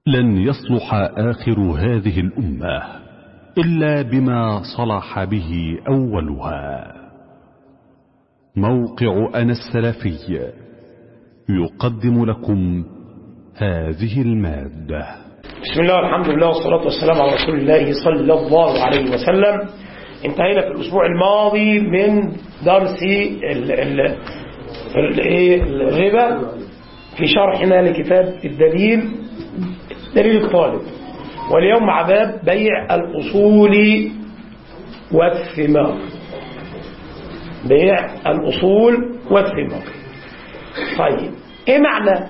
لن يصلح آخر هذه الأمة إلا بما صلح به أولها موقع أنا السلفي يقدم لكم هذه المادة بسم الله والحمد لله والصلاة والسلام على رسول الله صلى الله عليه وسلم انتهينا في الأسبوع الماضي من درس ال ال ال إيه الربا في شرحنا لكتاب الدليل دليل الطالب واليوم مع باب بيع الأصول والثمار بيع الأصول والثمار طيب ايه معنى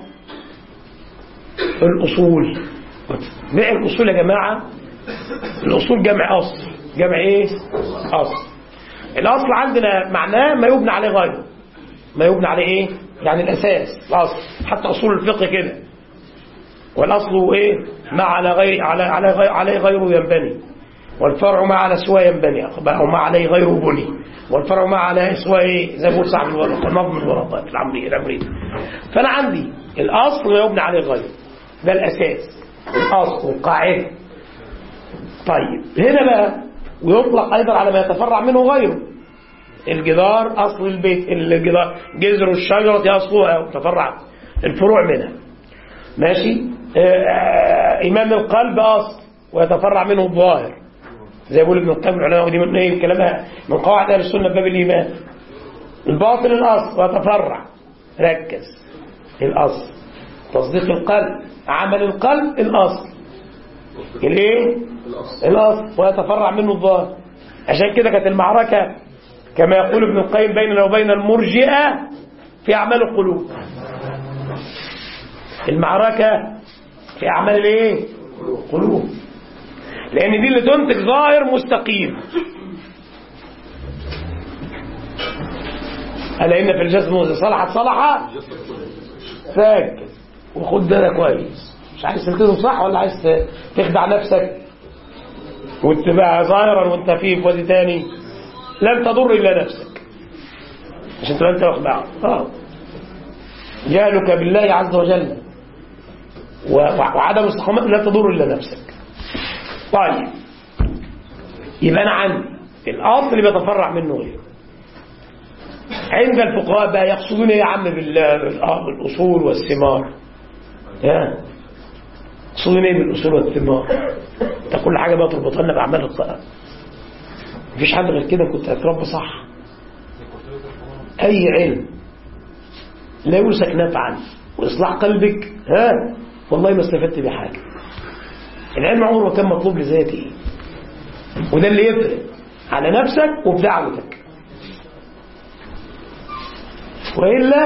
الأصول بيع الأصول يا جماعة الأصول جمع أصل جمع ايه أصل الأصل عندنا معناه ما يبنى عليه غيره ما يبنى عليه ايه يعني الأساس الأصل حتى أصول الفقه كده والأصل ايه ما على غير على على غير عليه غيره ينبني والفرع ما على سوى ينبني أو ما عليه غيره بني والفرع ما على سوى ايه زي ما بيقول صاحب الورقة نظم الورقات العمري الأمري فأنا عندي الأصل ما يبنى عليه غيره ده الأساس الأصل والقاعدة طيب هنا بقى ويطلق أيضا على ما يتفرع منه غيره الجدار أصل البيت الجدار جذر الشجرة أصلها وتفرع الفروع منها ماشي آه إيمان القلب أصل ويتفرع منه الظاهر زي يقول ابن القيم العلماء ودي من ايه كلامها من قواعد اهل السنه في باب الايمان الباطن الاصل ويتفرع ركز الاصل تصديق القلب عمل القلب الاصل الايه الاصل ويتفرع منه الظاهر عشان كده كانت المعركه كما يقول ابن القيم بيننا وبين المرجئه في اعمال القلوب المعركه في اعمال الايه قلوب لان دي اللي تنتج ظاهر مستقيم الا ان في الجسم اذا صلحت صلح فاك وخد ده كويس مش عايز تلتزم صح ولا عايز تخدع نفسك وتبقى ظاهرا وانت فيه في وادي تاني لن تضر الا نفسك عشان تبقى انت واخدع اه جهلك بالله عز وجل وعدم استقامتك لا تضر الا نفسك طيب يبقى انا عندي الاصل اللي بيتفرع منه ايه عند الفقهاء بقى يقصدون ايه يا عم بالاصول والثمار ها يقصدون ايه بالاصول والثمار ده كل حاجه بقى تربطها لنا باعمال القران مفيش حد غير كده كنت هتربى صح اي علم لا يمسك نفعا واصلاح قلبك ها والله ما استفدت بحاجه العلم عمره ما كان مطلوب لذاته وده اللي يفرق على نفسك وفي دعوتك وإلا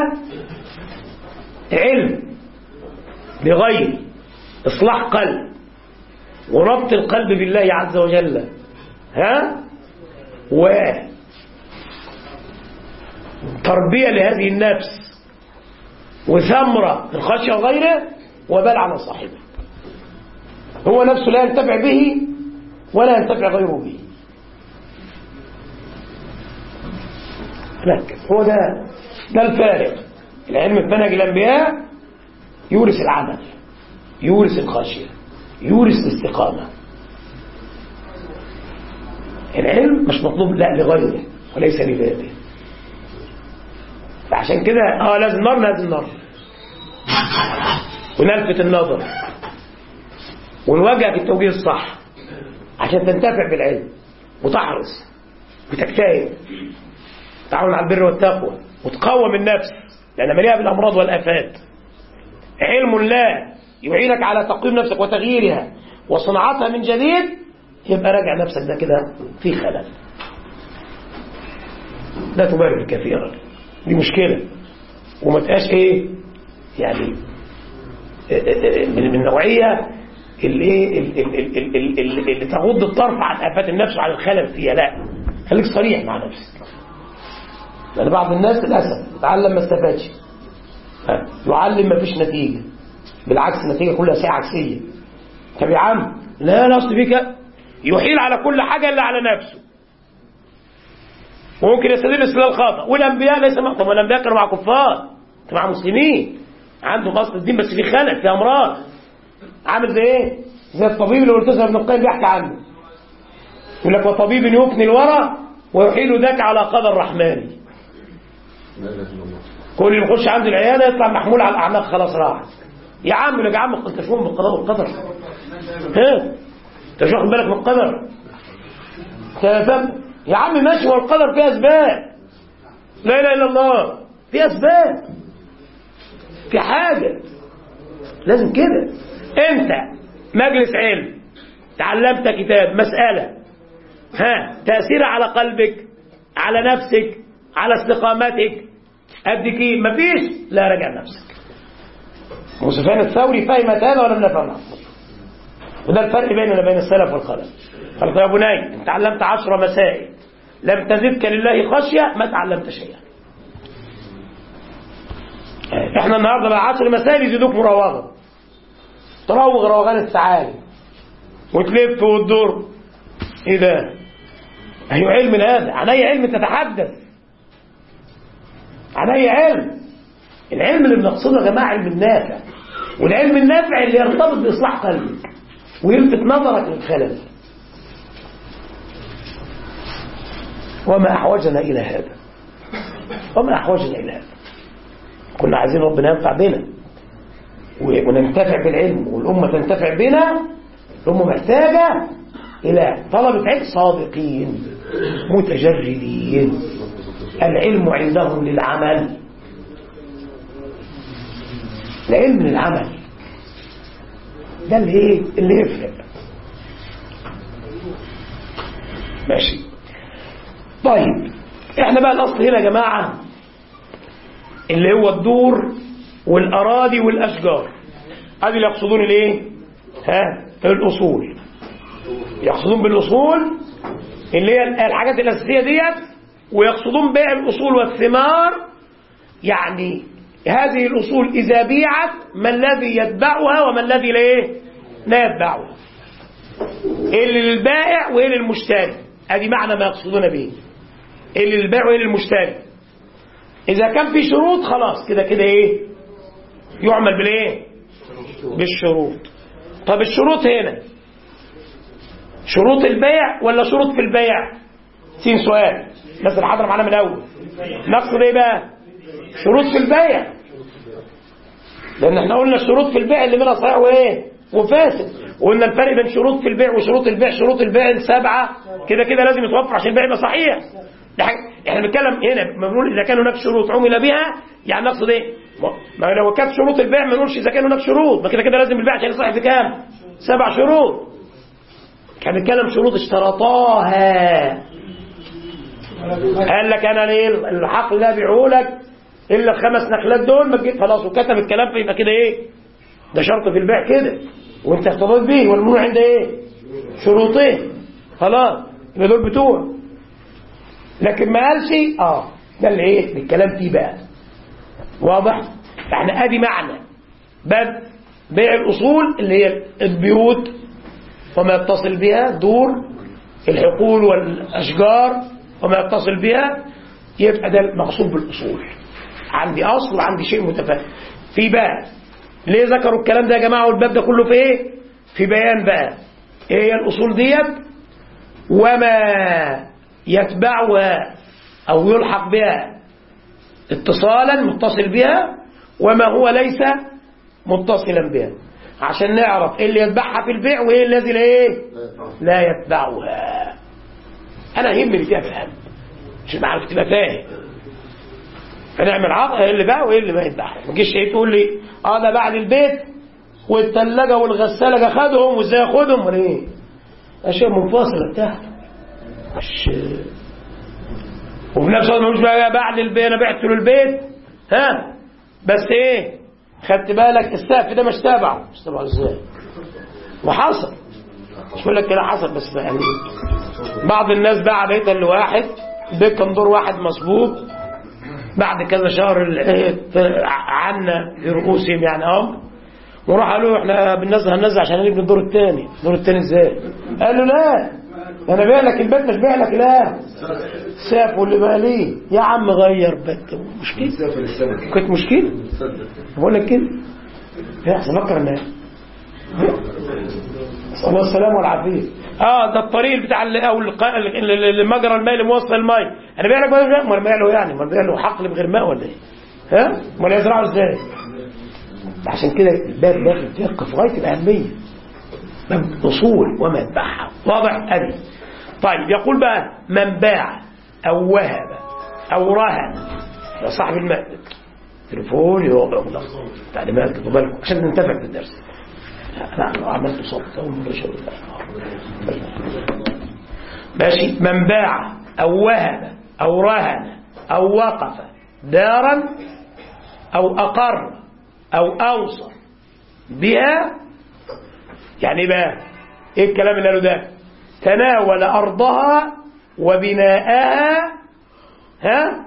علم بغير إصلاح قلب وربط القلب بالله عز وجل ها و تربية لهذه النفس وثمرة الخشية غيره وبال على صاحبه هو نفسه لا ينتفع به ولا ينتفع غيره به لكن هو ده ده الفارق العلم في منهج الانبياء يورث العمل يورث الخشيه يورث الاستقامه العلم مش مطلوب لا لغيره وليس لذاته فعشان كده اه لازم نار لازم نار ونلفت النظر ونوجه في التوجيه الصح عشان تنتفع بالعلم وتحرص وتجتهد تعاون على البر والتقوى وتقوم النفس لأنها مليئة بالأمراض والآفات علم لا يعينك على تقويم نفسك وتغييرها وصناعتها من جديد يبقى راجع نفسك ده كده في خلل لا تبالغ كثيرا دي مشكلة وما تبقاش ايه يعني من نوعية اللي اللي, اللي تغض الطرف عن افات النفس وعن الخلل فيها لا خليك صريح مع نفسك لان بعض الناس للاسف يتعلم ما استفادش يعلم ما فيش نتيجه بالعكس النتيجه كلها ساعه عكسيه طب يا عم لا لا اصل بيك يحيل على كل حاجه الا على نفسه وممكن يستدل استدلال خاطئ والانبياء ليس طب والانبياء كانوا مع كفار كانوا مع مسلمين عندهم اصل الدين بس في خلل في امراض عامل زي ايه زي الطبيب اللي قلت ابن القيم بيحكي عنه يقول لك وطبيب يفني الورى ويحيل ذاك على قدر الرحمن كل اللي يخش عنده العياده يطلع محمول على الاعناق خلاص راح يا عم يقول لك يا عم انت شو من القضاء والقدر ها انت مش واخد بالك من القدر تفهم يا عم ماشي والقدر فيه اسباب لا اله الا الله في اسباب في حاجه لازم كده انت مجلس علم تعلمت كتاب مساله ها تاثيرها على قلبك على نفسك على استقامتك قد كده مفيش لا راجع نفسك وسفيان الثوري فهمت هذا ولم نفهمه وده الفرق بيننا بين السلف والخلف قال يا بني انت تعلمت عشر مسائل لم تزدك لله خشية ما تعلمت شيئا احنا النهاردة بقى عشر مسائل يزيدوك مراوغة تراوغ روغان السعادة وتلف وتدور ايه ده ايوه علم هذا عن اي علم تتحدث عن اي علم العلم اللي بنقصده يا جماعه علم النافع والعلم النافع اللي يرتبط باصلاح قلبك ويلفت نظرك للخلل وما احوجنا الى هذا وما احوجنا الى هذا كنا عايزين ربنا ينفع بنا وننتفع بالعلم والامه تنتفع بنا الامه محتاجه الى طلبه علم صادقين متجردين العلم عندهم للعمل العلم للعمل ده اللي ايه اللي يفرق ماشي طيب احنا بقى الاصل هنا يا جماعه اللي هو الدور والاراضي والاشجار ادي اللي يقصدون الايه ها الاصول يقصدون بالاصول اللي هي الحاجات الاساسيه ديت ويقصدون بيع الاصول والثمار يعني هذه الأصول إذا بيعت ما الذي يتبعها وما الذي لا لا يتبعها اللي للبائع وإيه للمشتري ادي معنى ما يقصدون به اللي للبائع وإيه للمشتري إذا كان في شروط خلاص كده كده إيه يعمل بالإيه بالشروط طب الشروط هنا شروط البيع ولا شروط في البيع سين سؤال الناس اللي حاضره معانا من الاول نقصد ايه بقى شروط في البيع لان احنا قلنا الشروط في البيع اللي منها صحيح وايه وفاسد وقلنا الفرق بين شروط في البيع وشروط البيع شروط البيع السبعه كده كده لازم يتوفر عشان البيع يبقى صحيح ده حاجة. احنا بنتكلم هنا بنقول اذا كان هناك شروط عمل بها يعني نقصد ايه ما لو كانت شروط البيع ما نقولش اذا كان هناك شروط ما كده كده لازم البيع عشان يصح في كام سبع شروط كان بنتكلم شروط اشترطاها قال لك انا ليه الحقل ده ابيعه لك الا الخمس نخلات دول ما تجيب خلاص وكتب الكلام فيبقى كده ايه ده شرط في البيع كده وانت اختبرت بيه والمنوع عند ايه شروطين خلاص يبقى دول بتوع لكن ما قالش اه ده اللي ايه الكلام فيه بقى واضح احنا ادي معنى باب بيع الاصول اللي هي البيوت وما يتصل بها دور الحقول والاشجار وما يتصل بها يبقى ده المقصود بالاصول عندي اصل وعندي شيء متفاهم في بقى ليه ذكروا الكلام ده يا جماعه والباب ده كله في ايه في بيان بقى ايه هي الاصول ديت وما يتبعها او يلحق بها اتصالا متصل بها وما هو ليس متصلا بها عشان نعرف ايه اللي يتبعها في البيع وايه الذي لا ايه لا يتبعها انا يهمني فيها فهم عشان اعرف تبقى فاهم فنعمل عقد ايه اللي باع وايه اللي ما يتباع ما تجيش ايه تقول لي اه ده بعد البيت والثلاجه والغساله خدهم وازاي اخدهم ولا ايه اشياء منفصله بتاعته مش وفي نفس الوقت ملوش بقى بعد البيت انا بعت له البيت ها بس ايه خدت بالك السقف ده مش تابعه مش تابعه ازاي وحصل مش بقول لك كده حصل بس يعني بعض الناس باع بيتا لواحد بيت كان دور واحد مسبوق بعد كذا شهر عنا في رؤوسهم يعني امر وراح قالوا احنا بننزل هننزل عشان نبني الدور الثاني الدور الثاني ازاي قال له لا انا بيع لك البيت مش بيع لك لا ساف واللي بقى ليه يا عم غير بيت مشكله كنت مشكله بقول لك كده يا فكر الناس نسال الله السلامه والعافيه اه ده الطريق بتاع ال- او الق- ال- ال- المجرى الماء اللي موصل الماء انا بيع لك بقى ما انا بيع له يعني ما بيع له حقل بغير ماء ولا ايه ها امال يزرعه ازاي عشان كده الباب ده الفقه في غايه الاهميه باب اصول ومنبعها واضح ادي طيب يقول بقى من باع او وهب او رهن ده صاحب المال تليفون يغلق تعليمات خدوا بالكم عشان ننتفع بالدرس لا لو عملت صوت اول مره شغل ماشي من باع او وهب او رهن او وقف دارا او اقر او اوصى بها يعني إيه بقى ايه الكلام اللي قاله ده تناول ارضها وبناءها ها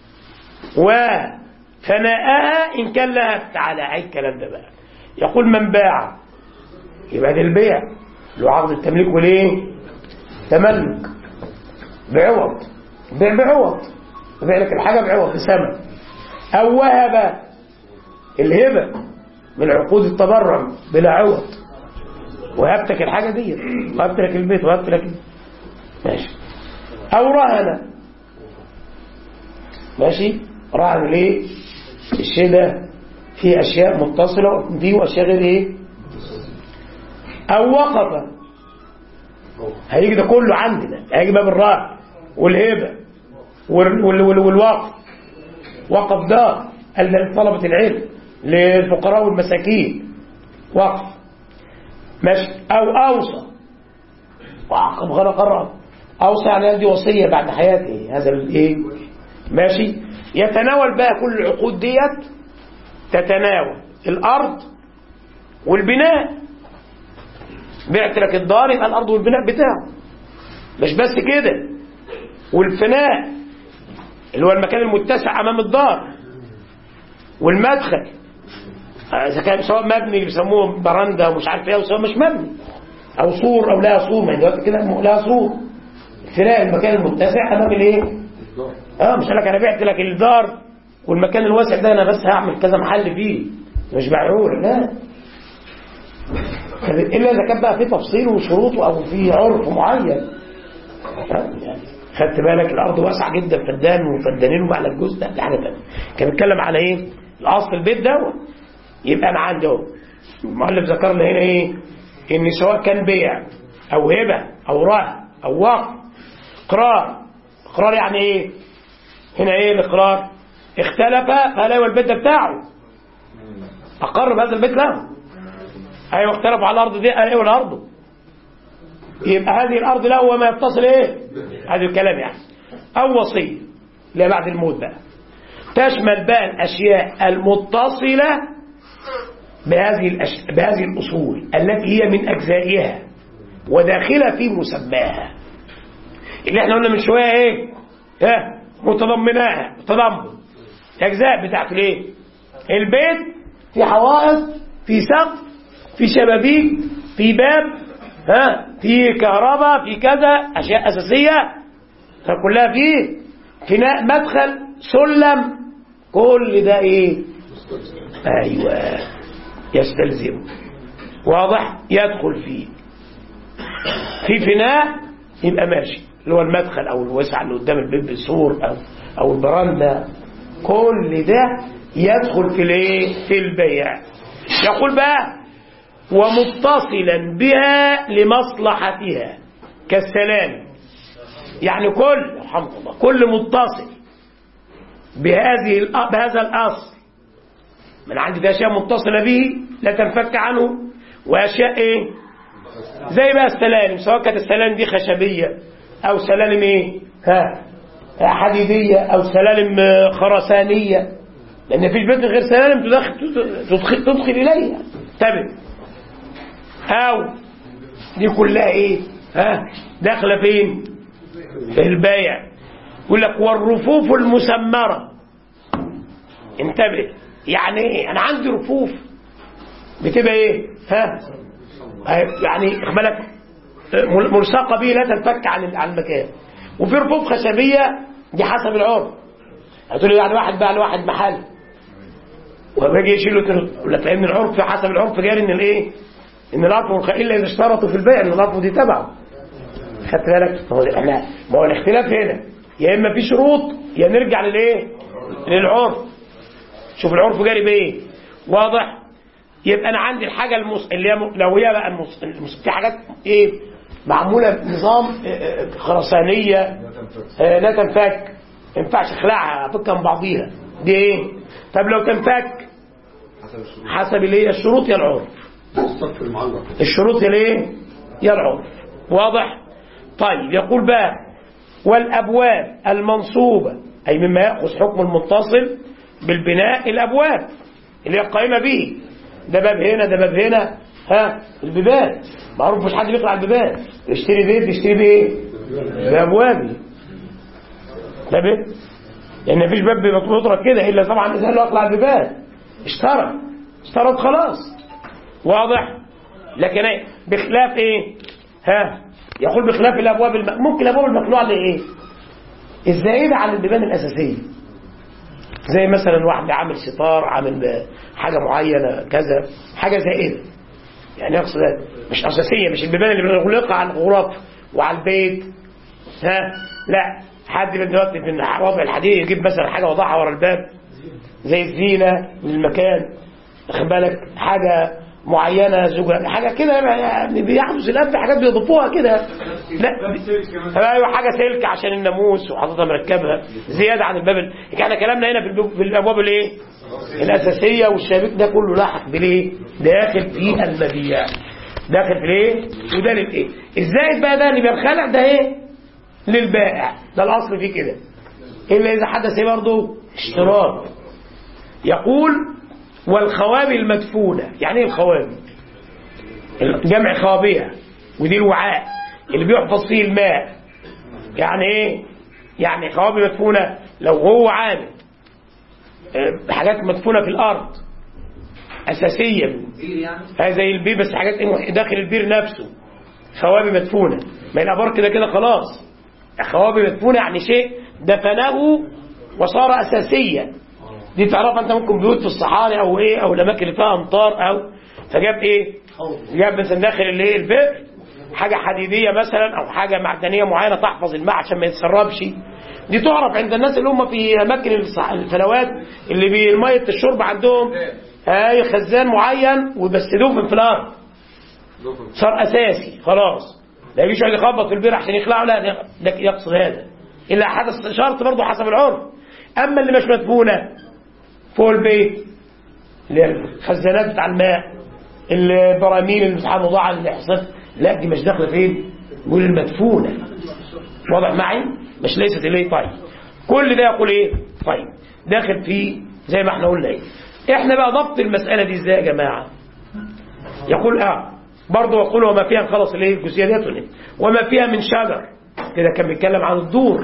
وفناءها ان كان لها تعالى عيد الكلام ده بقى يقول من باع يبقى ده البيع له عقد التمليك وليه تملك بعوض بيع بعوض بيع لك الحاجه بعوض بثمن او وهب الهبه من عقود التبرع بلا عوض وهبتك الحاجه دي وهبت لك البيت وهبت لك ماشي او رهن ماشي رهن ليه الشيء ده فيه اشياء متصله دي واشياء غير ايه او وقف هيجي ده كله عندنا هيجي باب الرهن والهبه وال- وال- وال- والوقف وقف دار قال ده لطلبه العلم للفقراء والمساكين وقف ماشي او اوصى وعقب غير قرر اوصى يعني عندي وصيه بعد حياتي هذا الايه ماشي يتناول بقى كل العقود ديت تتناول الارض والبناء بعت لك الدار يبقى الارض والبناء بتاعه مش بس كده والفناء اللي هو المكان المتسع امام الدار والمدخل اذا كان سواء مبني اللي بيسموه براندا ومش عارف ايه وسواء مش مبني او سور او لها سور ما هي دلوقتي كده لها سور فناء المكان المتسع امام الايه؟ اه مش قال لك انا بعت لك الدار والمكان الواسع ده انا بس هعمل كذا محل فيه مش بعيور لا الا اذا كان بقى في تفصيل وشروط او في عرف معين يعني خدت بالك الارض واسعه جدا فدان وفدانين ومعنى الجزء ده دي حاجه ثانيه كان بيتكلم على ايه؟ الاصل البيت ده يبقى انا عندي اهو المؤلف ذكر لنا هنا ايه؟ ان سواء كان بيع او هبه او رهن او وقف اقرار اقرار يعني ايه؟ هنا ايه الاقرار؟ اختلف فهل هو البيت ده بتاعه اقر بهذا البيت له ايوه اختلفوا على الارض دي ايوه الارض يبقى هذه الارض له وما يتصل ايه هذا الكلام يعني او وصيه لا بعد الموت بقى تشمل بقى الاشياء المتصله بهذه الأش... بهذه الاصول التي هي من اجزائها وداخله في مسماها اللي احنا قلنا من شويه ايه ها متضمناها تضمن الاجزاء بتاعت الايه البيت في حوائط في سقف في شبابيك في باب ها في كهرباء في كذا اشياء اساسيه كلها فيه فناء مدخل سلم كل ده ايه ايوه يستلزم واضح يدخل فيه في فناء يبقى ماشي اللي هو المدخل او الوسع اللي قدام البيت بالسور او او البرندة كل ده يدخل في الايه في البيع يقول بقى ومتصلا بها لمصلحتها كالسلام يعني كل رحمه الله كل متصل بهذه الأ- بهذا الاصل من عندي في اشياء متصله به لا تنفك عنه واشياء ايه زي بقى السلالم سواء كانت السلالم دي خشبيه او سلالم ايه ها حديديه او سلالم آه، خرسانيه لان مفيش بيت من غير سلالم تدخل تدخل, تدخل اليها انتبه او دي كلها ايه ها داخله فين في البيع يقول لك والرفوف المسمره انتبه يعني ايه انا عندي رفوف بتبقى ايه ها يعني خد بالك ملصقه به لا تنفك عن عن المكان وفي رفوف خشبيه دي حسب العرف هتقول لي يعني واحد باع لواحد محل وبيجي يشيله تر- ولا تلاقي ان العرف حسب العرف جاري ان الايه ان الأطف والخ... الا اذا اشترطوا في البيع ان الأطف دي تبعه خدت بالك ما هو احنا ما هو الاختلاف هنا يا اما في شروط يا نرجع للايه للعرف شوف العرف جاري بايه واضح يبقى انا عندي الحاجه المس... اللي هي م... لو هي بقى المس... المس... في حاجات ايه معموله بنظام آه، آه، خرسانيه آه، لا تنفك ما ينفعش اخلعها افكها من بعضيها دي ايه طب لو تنفك حسب اللي هي الشروط يا العرف السقف المعلق الشروط يا الايه يا العرف واضح طيب يقول بقى والابواب المنصوبه اي مما ياخذ حكم المتصل بالبناء الابواب اللي هي القائمه به ده باب هنا ده باب هنا ها البيبان معروف مش حد بيقرا على البيبان يشتري بيت بيشتري بايه بابوابه ده بيت لان مفيش باب بيطرق كده الا طبعا اذا له اطلع البيبان اشترى اشترط خلاص واضح لكن ايه بخلاف ايه ها يقول بخلاف الابواب الم... ممكن الابواب المخلوعه اللي ايه الزائده عن البيبان الاساسيه زي مثلا واحد عامل ستار عامل حاجه معينه كذا حاجه زائده يعني يقصد مش اساسيه مش البيبان اللي بنغلقها على الغرف وعلى البيت ها لا حد من دلوقتي في وضع الحديد يجيب مثلا حاجه وضعها ورا الباب زي الزينه للمكان واخد بالك حاجه معينه زوجة حاجه كده يعني بيحدث الان في حاجات بيضيفوها كده لا ايوه حاجه سلك عشان الناموس وحاططها مركبها زياده عن الباب ال- يعني احنا كلامنا هنا في الب- في الابواب الايه؟ الاساسيه والشبابيك ده كله لاحق بالايه؟ داخل في المبيع داخل في الايه؟ وده للايه؟ الزائد بقى ده اللي بينخلع ده ايه؟ للبائع ده الاصل فيه كده الا اذا حدث ايه برضه؟ اشتراط يقول والخوابي المدفونة يعني ايه الخوابي جمع خوابية ودي الوعاء اللي بيحفظ فيه الماء يعني ايه يعني خوابي مدفونة لو هو عامل آه، حاجات مدفونة في الأرض أساسية هذا زي البير بس حاجات إيه داخل البير نفسه خوابي مدفونة ما الأبار كده كده خلاص خوابي مدفونة يعني شيء دفنه وصار أساسيا دي تعرفها انت ممكن بيوت في الصحاري او ايه او الاماكن اللي فيها امطار او فجاب ايه جاب مثلا داخل الايه البئر حاجه حديديه مثلا او حاجه معدنيه معينه تحفظ الماء عشان ما يتسربش دي تعرف عند الناس اللي هم في اماكن الصح- الفلوات اللي بي- ميه الشرب عندهم اي خزان معين وبس دفن في الارض صار اساسي خلاص لا يجيش يقعد يخبط في البير عشان يخلعه لا ده ده يقصد هذا الا حدث شرط برضه حسب العرف اما اللي مش مدفونه فوق البيت اللي هي الخزانات بتاع الماء البراميل اللي سبحان الله على الاحصاء لا دي مش داخله فين يقول المدفونه واضح معي مش ليست اليه طيب كل ده يقول ايه طيب داخل فيه زي ما احنا قلنا ايه احنا بقى ضبط المساله دي ازاي يا جماعه يقول اه برضه يقول وما فيها خلص الايه الجزئيه ديت وما فيها من شجر كده كان بيتكلم عن الدور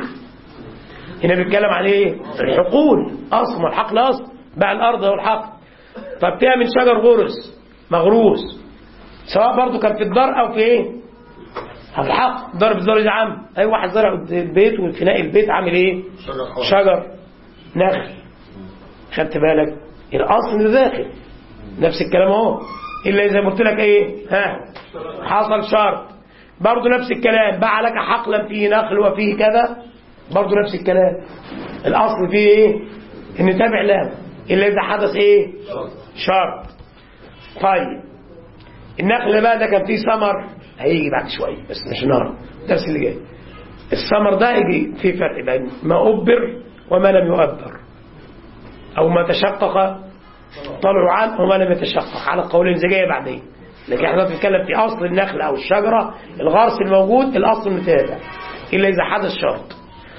هنا بيتكلم عن ايه الحقول اصل ما الحقل اصل بقى الارض هو الحقل طب فيها من شجر غرس مغروس سواء برضو كان في الدار او في ايه في الحقل ضرب الدار يا عم اي واحد زرع قدام البيت وفناء البيت عامل ايه شجر حوالي. شجر نخل خدت بالك الاصل ده داخل نفس الكلام اهو الا اذا قلت لك ايه ها حصل شرط برضه نفس الكلام باع لك حقلا فيه نخل وفيه كذا برضه نفس الكلام الاصل فيه ايه ان تابع له الا اذا حدث ايه شرط طيب النخل بقى ده كان فيه ثمر هيجي بعد شويه بس مش النهارده الدرس اللي جاي الثمر ده يجي في فرق بين ما أبر وما لم يؤبر أو ما تشقق طلعوا عنه وما لم يتشقق على قولين زي جايه بعدين لكن احنا بنتكلم في أصل النخل أو الشجرة الغرس الموجود الأصل متابع إلا إذا حدث شرط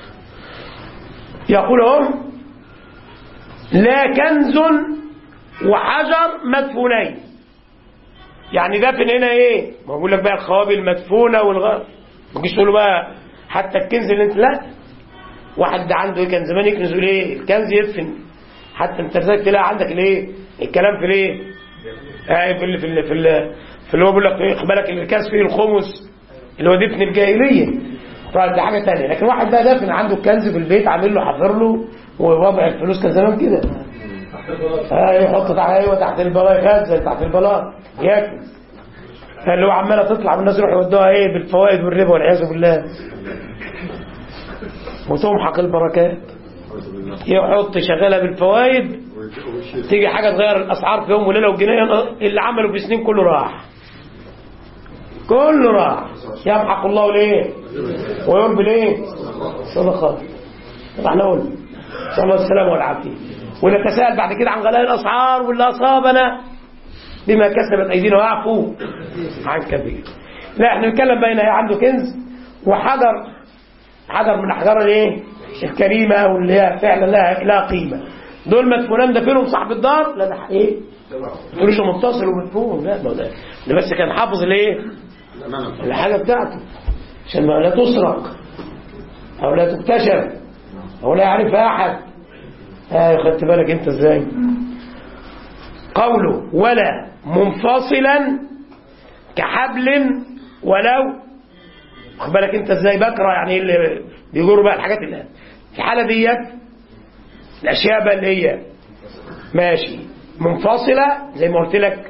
يقول هم لا كنز وحجر مدفونين يعني دفن هنا ايه ما بقول لك بقى الخوابي المدفونه والغ ما تجيش تقول له بقى حتى الكنز اللي انت لا واحد عنده ايه كان زمان يكنز يقول ايه الكنز يدفن حتى انت ازاي تلاقي عندك الايه الكلام في الايه آه في ال في ال في ال في اللي هو بيقول لك ايه خد بالك الكاس فيه الخمس اللي هو دفن الجاهليه طيب ده حاجه ثانيه لكن واحد بقى دافن عنده الكنز في البيت عامل له حافر له ووضع الفلوس كان زمان كده آه يحط تحت ايوه تحت البلاط يخزن تحت البلاط ياكل اللي هو عماله تطلع والناس يروحوا يودوها ايه بالفوائد والربا والعياذ بالله وتمحق البركات يحط شغالها بالفوائد تيجي حاجه تغير الاسعار في يوم وليله والجنيه اللي عمله في سنين كله راح كله راح يمحق الله الايه ويربي الايه صدقات طب احنا قلنا نسال الله السلامه والعافيه ونتساءل بعد كده عن غلاء الاسعار واللي اصابنا بما كسبت ايدينا واعفو عن كثير لا احنا بنتكلم بين عنده كنز وحجر حجر من الاحجار الايه الكريمه واللي هي فعلا لها لها قيمه دول مدفونان ده فيهم صاحب الدار لا ده ايه تقولش متصل ومدفون لا ما ده ده بس كان حافظ الايه الحاجه بتاعته عشان ما لا تسرق او لا تكتشف او لا يعرفها احد آه خدت بالك انت ازاي قوله ولا منفصلا كحبل ولو خد بالك انت ازاي بكره يعني اللي بيجروا بقى الحاجات اللي في الحاله ديت الاشياء بقى اللي هي ماشي منفصله زي ما قلت لك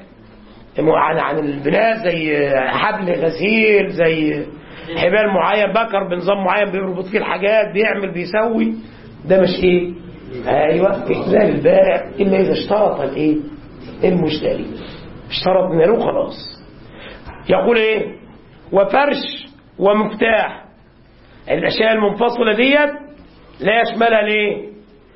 عن عن البناء زي حبل غسيل زي حبال معين بكر بنظام معين بيربط فيه الحاجات بيعمل بيسوي ده مش ايه ايوه احلال البائع الا اذا اشترط الايه المشتري اشترط من له خلاص يقول ايه وفرش ومفتاح الاشياء المنفصله ديت لا يشملها ليه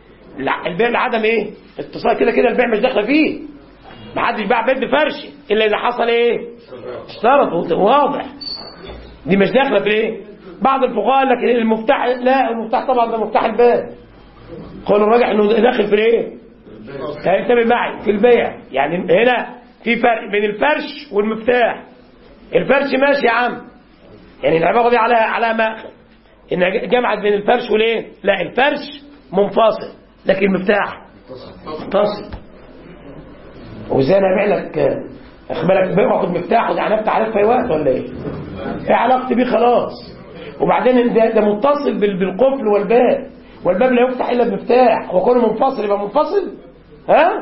البيع لعدم ايه اتصال كده كده البيع مش داخله فيه محدش باع بيت بفرش الا اذا حصل ايه اشترط واضح دي مش داخله في ايه بعض الفقهاء قال لك المفتاح لا المفتاح طبعا ده مفتاح الباب قالوا الراجح انه داخل في ايه انتبه معي في البيع يعني هنا في فرق بين الفرش والمفتاح الفرش ماشي يا عم يعني العباره دي على على ما ان جمعت بين الفرش والايه لا الفرش منفصل لكن المفتاح متصل وازاي انا ابيع لك اخبارك بيع واخد مفتاح يعني افتح عليك في وقت ولا ايه؟ ايه علاقتي بيه خلاص وبعدين ده, ده متصل بالقفل والباب والباب لا يفتح الا بمفتاح هو كونه منفصل يبقى منفصل ها؟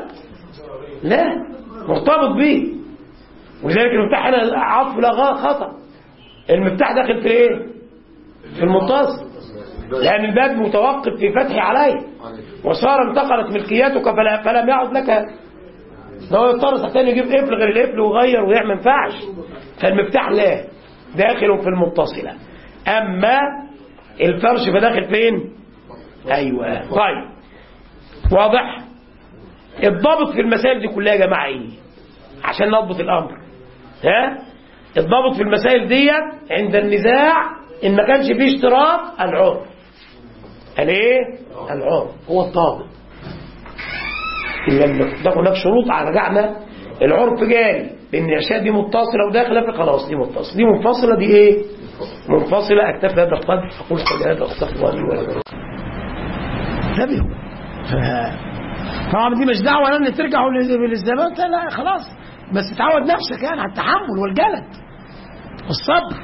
لا مرتبط بيه ولذلك المفتاح هنا عطف لا خطا المفتاح داخل في ايه؟ في المتصل لأن الباب متوقف في فتحه عليه وصار انتقلت ملكيتك فلا فلم يعد لك ده هو يضطر تاني يجيب قفل غير القفل ويغير ويعمل ما ينفعش فالمفتاح لا داخل في المتصلة أما الفرش فداخل فين؟ أيوة طيب واضح؟ الضابط في المسائل دي كلها يا جماعة إيه؟ عشان نضبط الأمر ها؟ الضابط في المسائل ديت عند النزاع إن ما كانش فيه اشتراط العرف الايه؟ العرف هو الضابط لما ده هناك شروط رجعنا العرف جاري لان الاشياء دي متصله وداخله في خلاص دي متصله دي منفصله دي ايه منفصله اكتفي هذا القدر اقول قد هذا استغفر الله لي ولكم انتبهوا طبعا دي مش دعوه ان ترجعوا للزمان لا خلاص بس تعود نفسك يعني على التحمل والجلد والصبر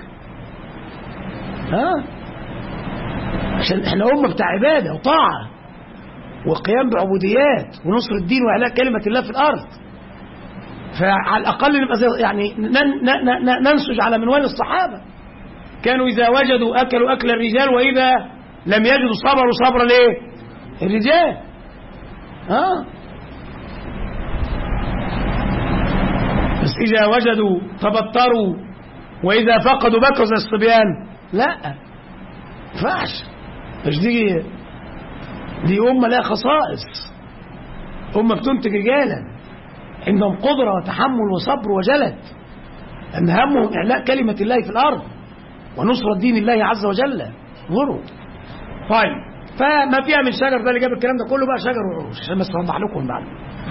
ها عشان احنا امه بتاع عباده وطاعه وقيام بعبوديات ونصر الدين واعلاء كلمه الله في الارض فعلى الاقل نبقى زي يعني ننسج على منوال الصحابه كانوا اذا وجدوا اكلوا اكل الرجال واذا لم يجدوا صبروا صبر ليه الرجال ها بس اذا وجدوا تبطروا واذا فقدوا بكوا زي الصبيان لا ينفعش مش دي دي أمة لها خصائص أمة بتنتج رجالا عندهم قدرة وتحمل وصبر وجلد أن همهم إعلاء كلمة الله في الأرض ونصرة دين الله عز وجل انظروا طيب فما فيها من شجر ده اللي جاب الكلام ده كله بقى شجر وعروش عشان بس اوضح لكم بعد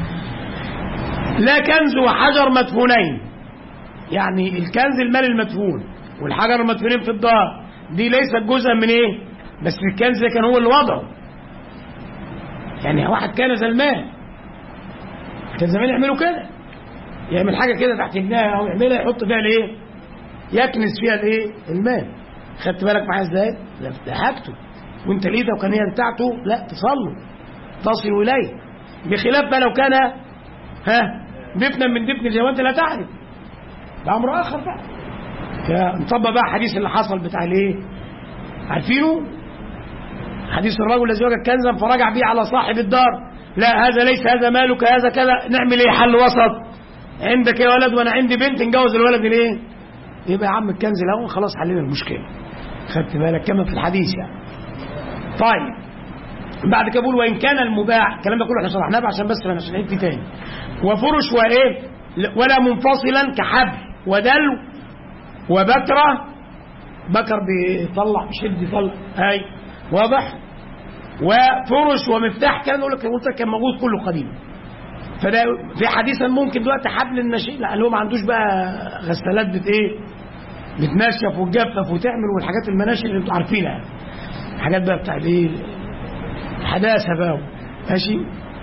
لا كنز وحجر مدفونين يعني الكنز المال المدفون والحجر المدفونين في الدار دي ليست جزءا من ايه بس الكنز ده كان هو اللي وضعه يعني واحد كان زلمان كان زمان يعملوا كده يعمل حاجه كده تحت جناها او يعملها يحط فيها الايه يكنس فيها الايه المال خدت بالك معايا ازاي ده حاجته وانت لقيتها وكان هي بتاعته لا تصله تصل اليه بخلاف بقى لو كان ها دفنا من دفن الجوانت لا تعرف ده امر اخر بقى نطبق بقى حديث اللي حصل بتاع الايه عارفينه حديث الرجل الذي وجد كنزا فرجع به على صاحب الدار لا هذا ليس هذا مالك هذا كذا نعمل ايه حل وسط عندك يا ولد وانا عندي بنت نجوز الولد ليه يبقى يا عم الكنز الاول خلاص حلينا المشكله خدت بالك كما في الحديث يعني طيب بعد كده بقول وان كان المباح الكلام ده كله احنا شرحناه بقى عشان بس انا مش هنعيد فيه تاني وفرش وايه ولا منفصلا كحبل ودلو وبكره بكر بيطلع بيشد يطلع اي واضح وفرش ومفتاح الكلام ده لك قلت كان موجود كله قديم فده في حديثا ممكن دلوقتي حبل النشيء لا اللي هو ما عندوش بقى غسالات بت ايه بتنشف وتجفف وتعمل والحاجات المناشف اللي انتوا عارفينها الحاجات بقى بتاع الايه الحداثه بقى ماشي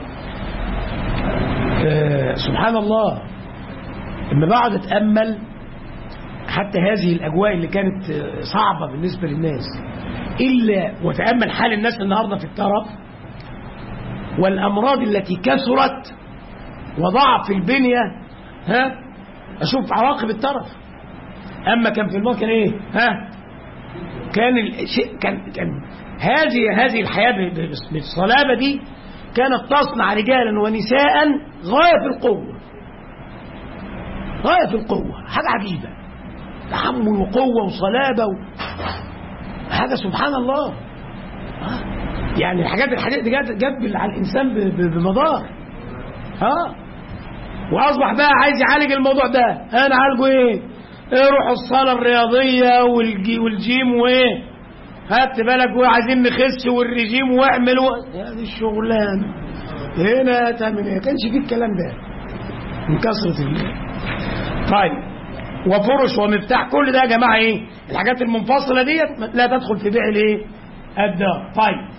آه سبحان الله لما بقعد اتامل حتى هذه الاجواء اللي كانت صعبه بالنسبه للناس الا وتامل حال الناس النهارده في الترف والامراض التي كثرت وضعف البنيه ها اشوف عواقب الترف اما كان في الماضي كان ايه ها كان الشيء كان كان هذه هذه الحياه بالصلابه دي كانت تصنع رجالا ونساء غايه في القوه غايه في القوه حاجه عجيبه تحمل وقوه وصلابه و... حاجه سبحان الله يعني الحاجات الحاجات دي جت جت على الانسان بمدار ها واصبح بقى عايز يعالج الموضوع ده انا عالجه ايه ايه روح الصاله الرياضيه والجي والجيم وايه هات بالك وعايزين نخس والرجيم واعمل و... هذه الشغلانه هنا تعمل ايه كانش فيه الكلام ده من كثره الله طيب وفرش ومفتاح كل ده يا جماعه ايه الحاجات المنفصله ديت لا تدخل في بيع الايه الدار طيب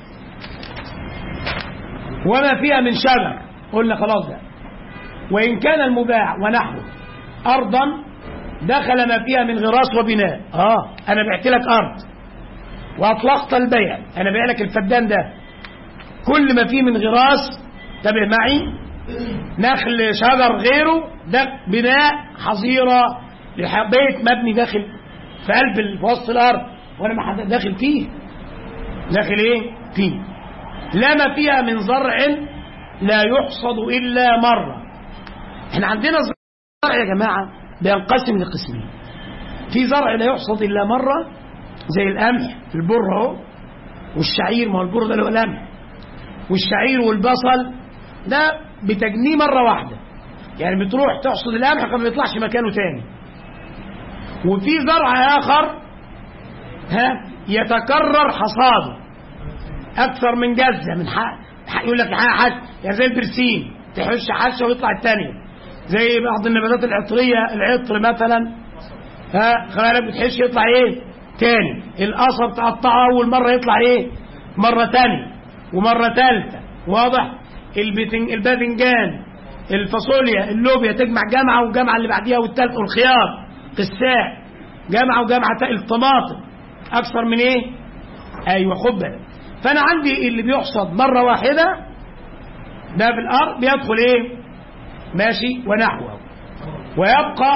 وما فيها من شجر قلنا خلاص ده وإن كان المباع ونحوه أرضا دخل ما فيها من غراس وبناء آه أنا بعت لك أرض وأطلقت البيع أنا بيع لك الفدان ده كل ما فيه من غراس تابع معي نخل شجر غيره ده بناء حظيرة بيت مبني داخل في قلب في وسط الأرض وأنا ما داخل فيه داخل إيه؟ فيه لا ما فيها من زرع لا يحصد إلا مرة احنا عندنا زرع يا جماعة بينقسم لقسمين في زرع لا يحصد إلا مرة زي القمح البر اهو والشعير ما هو البر ده له قمح والشعير والبصل ده بتجنيه مرة واحدة يعني بتروح تحصد القمح فما بيطلعش مكانه تاني وفي زرع آخر ها يتكرر حصاده أكثر من جزة من حق يقول لك حق يعني زي البرسيم تحش حشه ويطلع الثانيه زي بعض النباتات العطريه العطر مثلا ها خلالك بتحش يطلع ايه تاني القصب تقطعه اول مره يطلع ايه مره تانية ومره ثالثه واضح البتنج الباذنجان الفاصوليا اللوبيا تجمع جامعه والجامعه اللي بعديها والثالثه والخيار قساء جامعه وجامعه الطماطم اكثر من ايه ايوه خد بالك فانا عندي اللي بيحصد مره واحده ده في الارض بيدخل ايه ماشي ونحوه ويبقى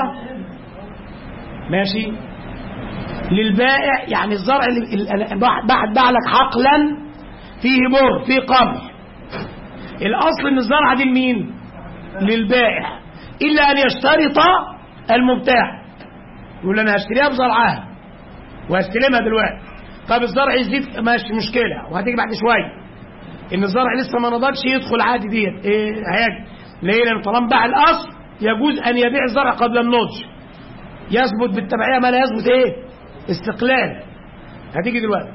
ماشي للبائع يعني الزرع اللي بعد باع لك حقلا فيه بر فيه قمح الاصل ان الزرعه دي لمين للبائع الا ان يشترط المبتاع يقول انا هشتريها بزرعها وهستلمها دلوقتي طب الزرع يزيد ماشي مشكله وهتيجي بعد شويه ان الزرع لسه ما نضجش يدخل عادي ديت ايه هيجي ليه لان طالما باع الاصل يجوز ان يبيع الزرع قبل النضج يثبت بالتبعيه ما لا يثبت ايه استقلال هتيجي دلوقتي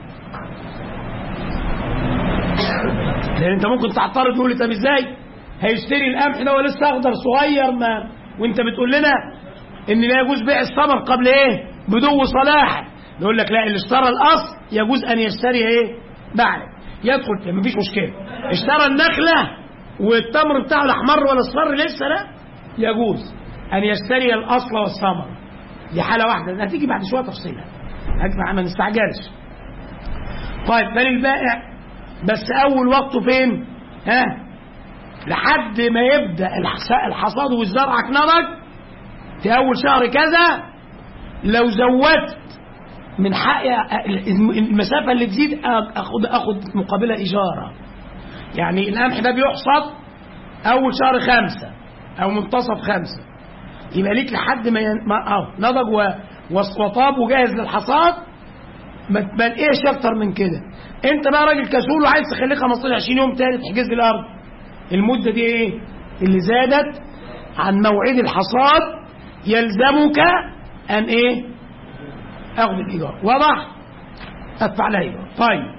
لان انت ممكن تعترض تقول لي طب ازاي هيشتري القمح ده ولسه اخضر صغير ما وانت بتقول لنا ان لا يجوز بيع الثمر قبل ايه بدو صلاح نقول لك لا اللي اشترى الاصل يجوز ان يشتري ايه بعد يدخل فيه مفيش مشكله اشترى النخله والتمر بتاعه لا احمر ولا اصفر لسه لا يجوز ان يشتري الاصل والثمر دي حاله واحده هتيجي بعد شويه تفصيلها اجمع ما نستعجلش طيب فللبائع بس اول وقته فين ها لحد ما يبدا الحصاد والزرعك نضج في أول شهر كذا لو زودت من حق المسافة اللي تزيد أخد أخد مقابلها إجارة يعني القمح ده بيحصد أول شهر خمسة أو منتصف خمسة يبقى ليك لحد ما, ين... ما... أه نضج و... وطاب وجاهز للحصاد ما تبلقيش أكتر من كده أنت بقى راجل كسول وعايز تخليه 15 20 يوم تاني تحجز لي الأرض المدة دي إيه؟ اللي زادت عن موعد الحصاد يلزمك أن إيه؟ أخذ الإيجار واضح؟ أدفع لها إيجار طيب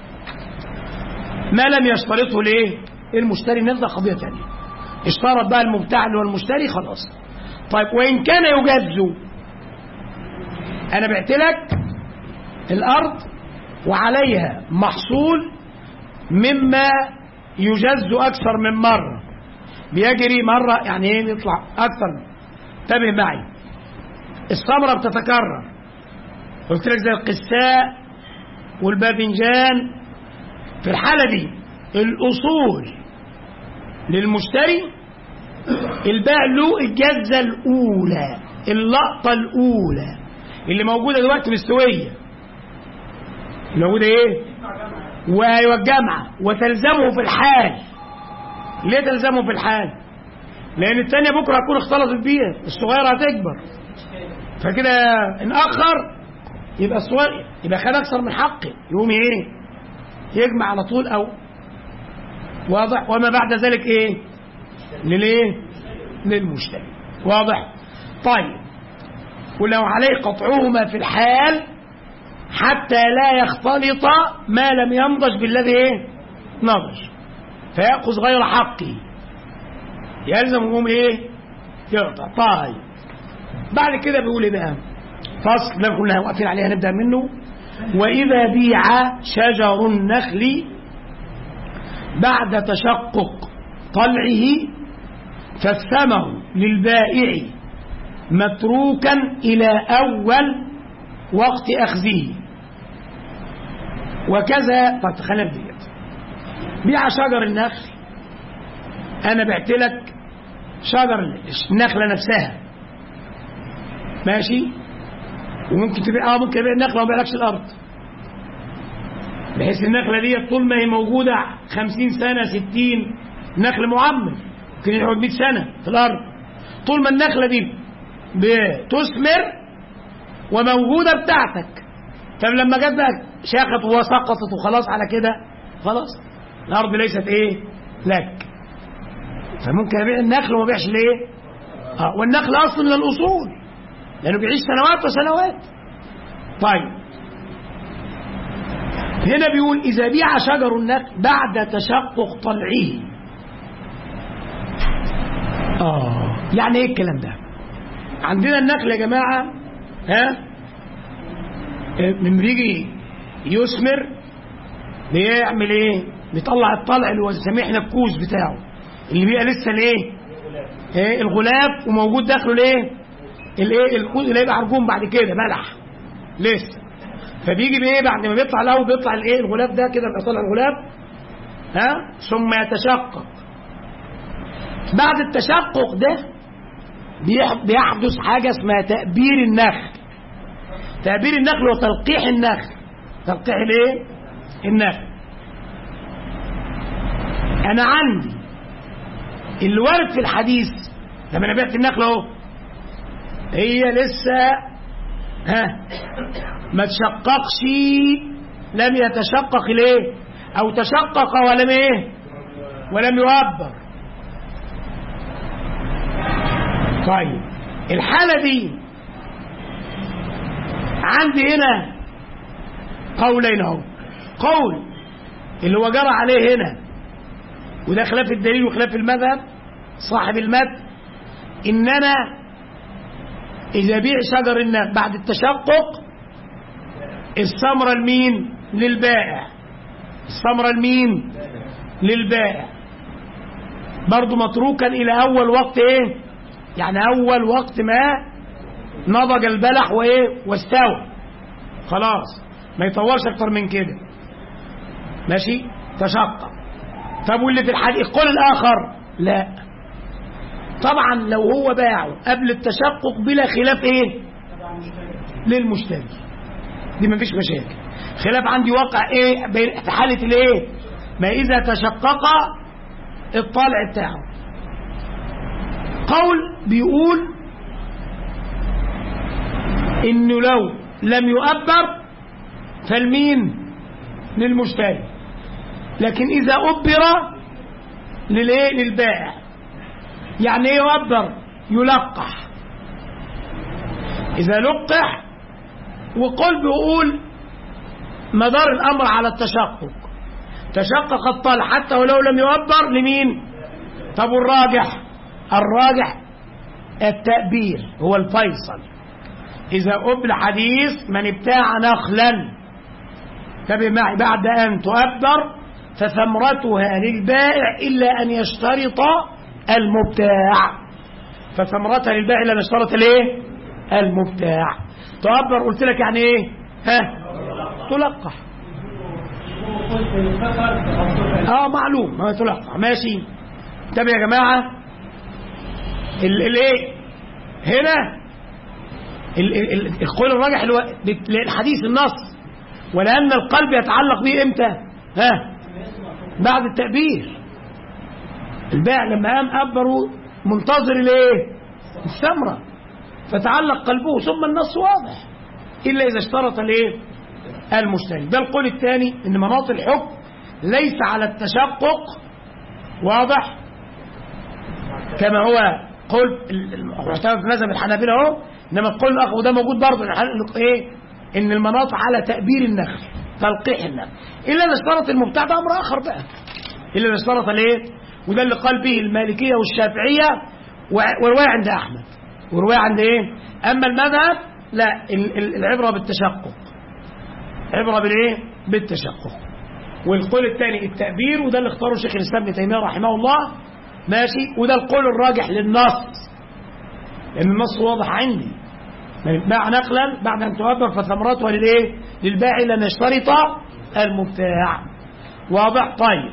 ما لم يشترطه ليه؟ المشتري نبدأ قضية ثانية اشترط بقى المبتاع اللي هو المشتري خلاص طيب وإن كان يجز أنا بعت لك الأرض وعليها محصول مما يجز أكثر من مرة بيجري مرة يعني إيه يطلع أكثر انتبه معي الثمرة بتتكرر قلت لك زي القساء والباذنجان في الحالة دي الأصول للمشتري الباع له الجزة الأولى اللقطة الأولى اللي موجودة دلوقتي مستوية اللي موجودة إيه؟ وأيوة الجامعة وتلزمه في الحال ليه تلزمه في الحال؟ لأن الثانية بكرة هتكون اختلطت بيها الصغيرة هتكبر فكده إن أخر يبقى الصغير يبقى خد أكثر من حقه يقوم إيه؟ يجمع على طول أو واضح وما بعد ذلك إيه؟ للإيه؟ للمشتري واضح؟ طيب ولو عليه قطعهما في الحال حتى لا يختلط ما لم ينضج بالذي ايه نضج فيأخذ غير حقه يلزم يقوم ايه يقطع طيب بعد كده بيقول ايه بقى فصل ده كلنا واقفين عليها نبدا منه واذا بيع شجر النخل بعد تشقق طلعه فالثمر للبائع متروكا إلى أول وقت أخذه وكذا طب خلينا بديت بيع شجر النخل أنا بعت لك شجر النخلة نفسها ماشي وممكن تبيع اه ممكن تبيع النخلة وما بيعلكش الأرض بحيث النخلة دي طول ما هي موجودة خمسين سنة ستين نخل معمر ممكن يقعد 100 سنة في الأرض طول ما النخلة دي بتثمر وموجودة بتاعتك طب لما جت بقى شاخت وسقطت وخلاص على كده خلاص الأرض ليست إيه لك فممكن أبيع النخل وما بيعش ليه آه والنخل أصل من الأصول لأنه بيعيش سنوات وسنوات طيب هنا بيقول إذا بيع شجر النخل بعد تشقق طلعه آه يعني إيه الكلام ده عندنا النخل يا جماعة ها من بيجي يثمر بيعمل ايه بيطلع الطلع اللي هو بنسميه احنا الكوز بتاعه اللي بيبقى لسه الايه ايه الغلاف وموجود داخله الايه الايه الكوز اللي هيبقى عرجون بعد كده بلح لسه فبيجي بايه بعد ما بيطلع له بيطلع الايه الغلاف ده كده بيبقى طالع الغلاف ها ثم يتشقق بعد التشقق ده بيحدث حاجة اسمها تأبير النخل تأبير النخل وتلقيح النخل تلقيح الايه النخل انا عندي اللي وارد في الحديث لما انا بعت النخل اهو هي لسه ها ما تشققش لم يتشقق الايه او تشقق ولم ايه ولم يعبر طيب الحالة دي عندي هنا قولين اهو قول اللي هو جرى عليه هنا وده خلاف الدليل وخلاف المذهب صاحب المد ان انا اذا بيع شجر النخل بعد التشقق الثمره لمين للبائع الثمره لمين للبائع برضه متروكا الى اول وقت ايه يعني اول وقت ما نضج البلح وايه واستوى خلاص ما يطولش اكتر من كده ماشي تشقق طب واللي في الحديث القول الاخر لا طبعا لو هو باعه قبل التشقق بلا خلاف ايه للمشتري دي مفيش مشاكل خلاف عندي واقع ايه بين- في حالة الايه ما اذا تشقق الطالع بتاعه قول بيقول انه لو لم يؤبر فالمين للمشتري لكن اذا ابر للايه للبائع يعني ايه يؤبر يلقح اذا لقح وقل بيقول مدار الامر على التشقق تشقق الطلع حتى ولو لم يؤبر لمين طب والراجح الراجح التأبير هو الفيصل إذا أبل حديث من ابتاع نخلا انتبه معي بعد أن تؤبر فثمرتها للبائع إلا أن يشترط المبتاع فثمرتها للبائع إلا أن يشترط الايه المبتاع تؤبر قلت لك يعني ايه ها تلقح اه معلوم ما تلقح ماشي انتبه يا جماعه ال- الايه هنا ال- ال- ال- القول الراجح اللي هو الحديث النص ولأن القلب يتعلق به امتى ها بعد التأبير البائع لما قام أبروا منتظر الايه الثمرة فتعلق قلبه ثم النص واضح إلا إذا اشترط الايه المشتري ده القول الثاني إن مناط الحكم ليس على التشقق واضح كما هو قول المعتمد في مذهب الحنابلة اهو انما القول الاخر وده موجود برضه إن الحن- ايه ان المناط على تأبير النخل تلقيح النخل الا اذا اشترط المبتاع ده امر اخر بقى الا اذا اشترط الايه وده اللي قال به المالكيه والشافعيه و- والروايه عند احمد والروايه عند ايه اما المذهب لا ال- ال- العبره بالتشقق عبره بالايه بالتشقق والقول الثاني التأبير وده اللي اختاره شيخ الإسلام ابن تيمية رحمه الله ماشي وده القول الراجح للنص لأن النص واضح عندي من باع نقلا بعد أن تؤبر فثمرتها للإيه؟ للبائع لأن يشترط المبتاع واضح طيب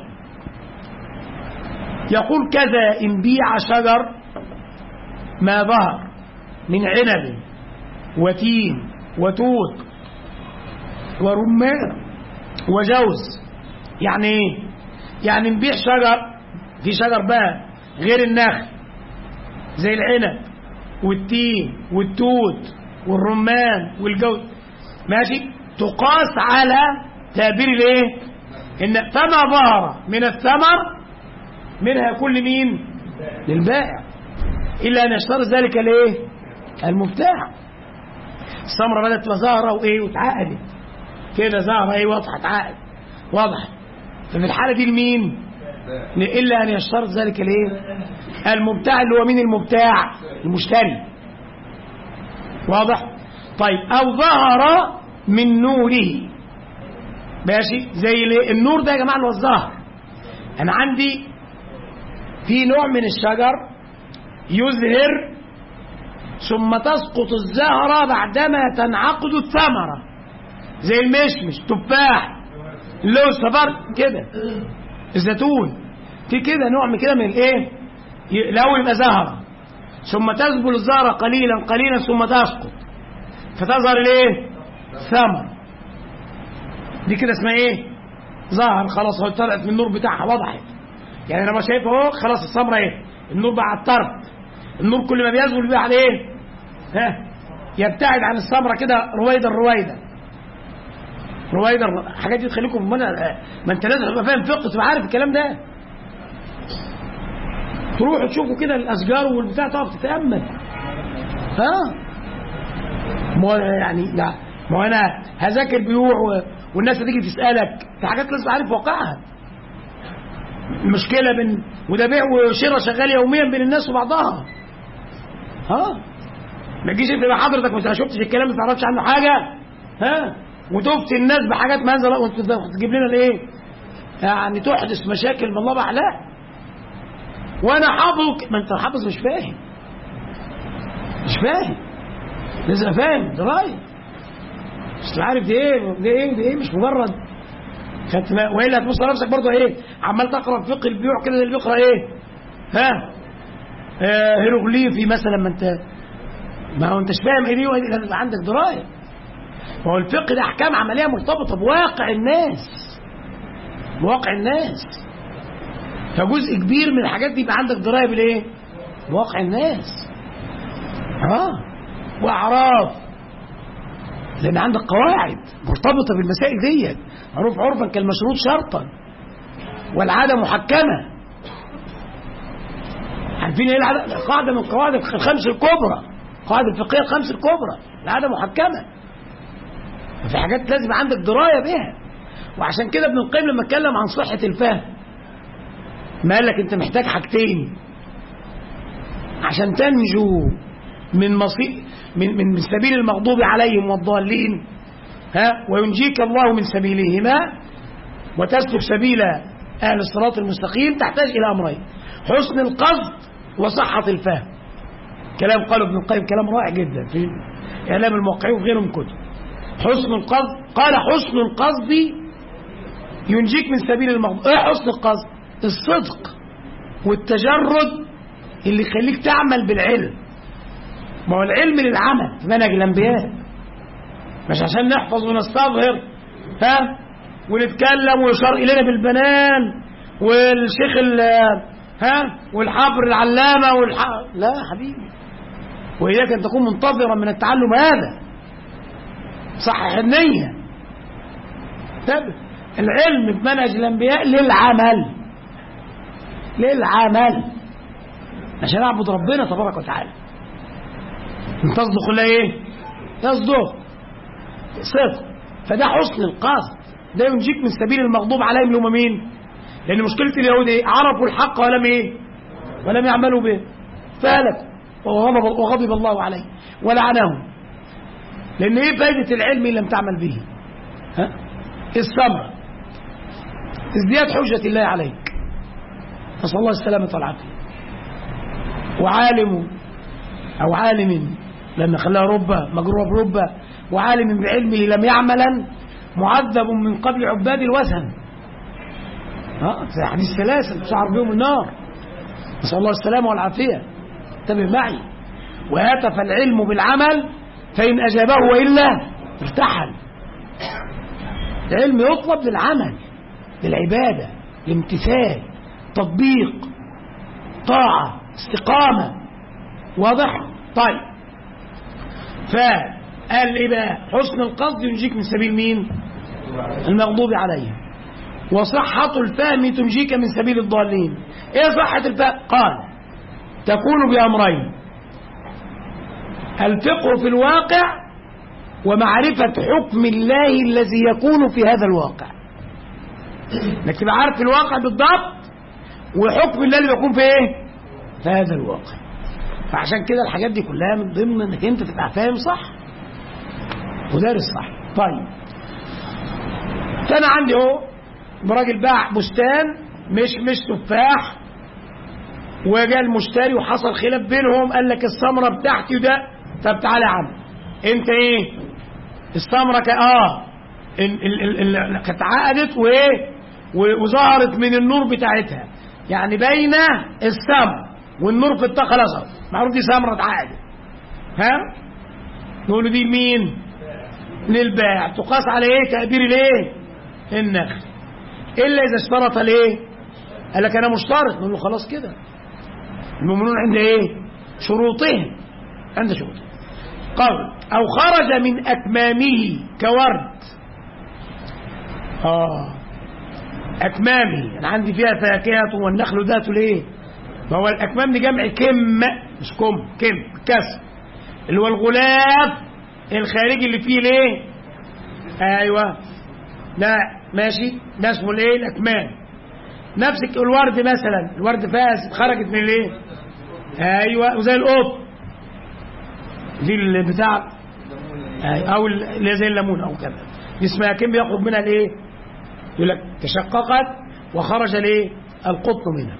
يقول كذا إن بيع شجر ما ظهر من عنب وتين وتوت ورمان وجوز يعني ايه يعني نبيع شجر في شجر بقى غير النخل زي العنب والتين والتوت والرمان والجوز ماشي تقاس على تعبير الايه ان فما ظهر من الثمر منها كل مين للبائع الا ان يشترط ذلك الايه المبتاع الثمره بدات تبقى ظاهره وايه واتعقدت كده ظاهره ايه واضحه اتعقد واضح ففي الحالة دي لمين إلا أن يشترط ذلك الايه المبتاع اللي هو مين المبتاع المشتري واضح طيب أو ظهر من نوره ماشي زي الايه النور ده يا جماعة اللي هو الظهر أنا عندي في نوع من الشجر يزهر ثم تسقط الزهرة بعدما تنعقد الثمرة زي المشمش تفاح اللوز صبر كده الزيتون في كده نوع من كده من الايه ي- الاول يبقى زهره ثم تذبل الزهره قليلا قليلا ثم تسقط فتظهر الايه ثمر دي كده اسمها ايه ظهر خلاص هو طلعت من النور بتاعها وضحت يعني انا ما شايف اهو خلاص الثمره ايه النور بقى على الطرف النور كل ما بيذبل بيبقى على ايه ها يبتعد عن الثمره كده رويدا رويدا رويدا الحاجات دي تخليكم في منى ما انت لازم تبقى فاهم فقه تبقى عارف الكلام ده تروحوا تشوفوا كده الاشجار والبتاع تقف تتامل ها ما هو يعني لا ما هو انا هذاكر بيوع و... والناس هتيجي تسالك في حاجات لازم عارف واقعها المشكله بين وده بيع وشراء شغال يوميا بين الناس وبعضها ها ما تجيش انت بقى حضرتك ما شفتش الكلام ما تعرفش عنه حاجه ها وتفتي الناس بحاجات ما انزل وانت تجيب لنا الايه يعني تحدث مشاكل من الله لا وانا حافظ ما انت حافظ مش فاهم مش فاهم لازم فاهم درايه مش عارف دي ايه دي ايه دي ايه مش مجرد خدت بالك؟ والا هتبص على نفسك برضه ايه عمال تقرا فقه البيوع كده اللي بيقرا ايه ها آه هيروغليفي مثلا ما انت ما هو انتش فاهم ايه دي وإيه دي، لازم يبقى عندك درايه ما هو الفقه ده احكام عمليه مرتبطه بواقع الناس بواقع الناس فجزء كبير من الحاجات دي يبقى عندك درايه بالايه؟ بواقع الناس اه واعراف لان عندك قواعد مرتبطه بالمسائل ديت معروف عرفا كالمشروط شرطا والعاده محكمه عارفين ايه العاده؟ قاعده من قواعد الخمس الكبرى قواعد الفقهيه الخمس الكبرى العاده محكمه ففي حاجات لازم عندك درايه بها وعشان كده ابن القيم لما اتكلم عن صحه الفهم ما قال لك انت محتاج حاجتين عشان تنجو من مصير من من من سبيل المغضوب عليهم والضالين ها وينجيك الله من سبيلهما وتسلك سبيل اهل الصراط المستقيم تحتاج الى امرين حسن القصد وصحه الفهم كلام قاله ابن القيم كلام رائع جدا في اعلام الموقعين وغيره من كتب حسن القصد قال حسن القصد ينجيك من سبيل المغضوب ايه حسن القصد الصدق والتجرد اللي يخليك تعمل بالعلم ما هو العلم للعمل في منهج الانبياء مش عشان نحفظ ونستظهر ها ونتكلم ويشار الينا بالبنان والشيخ ال ها والحبر العلامه والح... لا يا حبيبي واياك ان تكون منتظرا من التعلم هذا صحح النيه انتبه العلم في منهج الانبياء للعمل للعمل عشان اعبد ربنا تبارك وتعالى ان تصدق لا ايه تصدق صدق فده حسن القصد ده ينجيك من سبيل المغضوب عليهم اللي هم مين لان مشكله اليهود ايه عرفوا الحق ولم ايه ولم يعملوا به فهلكوا وغضب, وغضب الله عليه ولعنهم لان ايه فائده العلم ان لم تعمل به ها الثمره ازدياد حجه الله عليك نسال الله السلامه والعافيه وعالم او عالم لما خلاها ربة مجروة بربة وعالم بعلمه لم يعملا معذب من قبل عباد الوثن ها زي حديث ثلاثة تشعر بهم النار نسأل الله السلامة والعافية انتبه معي وهاتف العلم بالعمل فإن أجابه وإلا ارتحل العلم يطلب للعمل للعبادة الامتثال تطبيق طاعة استقامة واضح طيب فقال ايه بقى حسن القصد ينجيك من سبيل مين المغضوب عليهم وصحة الفهم تنجيك من سبيل الضالين ايه صحة الفهم قال تكون بأمرين الفقه في الواقع ومعرفة حكم الله الذي يكون في هذا الواقع انك تبقى عارف الواقع بالضبط وحكم الله اللي بيكون في ايه في هذا الواقع فعشان كده الحاجات دي كلها من ضمن انك انت تبقى فاهم صح ودارس صح طيب فانا عندي اهو راجل باع بستان مش مش تفاح وجاء المشتري وحصل خلاف بينهم قال لك الثمره بتاعتي وده طب تعالى يا عم انت ايه الثمره ك اه ال- ال- ال- ال- كانت عقدت وايه و- وظهرت من النور بتاعتها يعني بين الثمر والنور في الطاقه الازهر معروف دي ثمره اتعقدت ها نقول له دي مين للبائع تقاس على ايه تقدير الايه النخل الا اذا اشترط الايه قال لك انا مشترط نقول له خلاص كده المؤمنون عند ايه شروطهم عند شروطهم قول او خرج من اكمامه كورد اه اكمامه انا عندي فيها فاكهه والنخل ذات الايه ما هو الاكمام دي جمع كم مش كم كم كسر اللي هو الغلاف الخارجي اللي فيه ليه ايوه لا ماشي ده اسمه الايه الاكمام نفس الورد مثلا الورد فاس خرجت من الايه ايوه وزي القط دي البتاع او اللي زي الليمون او كذا دي اسمها كم بيخرج منها الايه يقول لك تشققت وخرج الايه القطن منها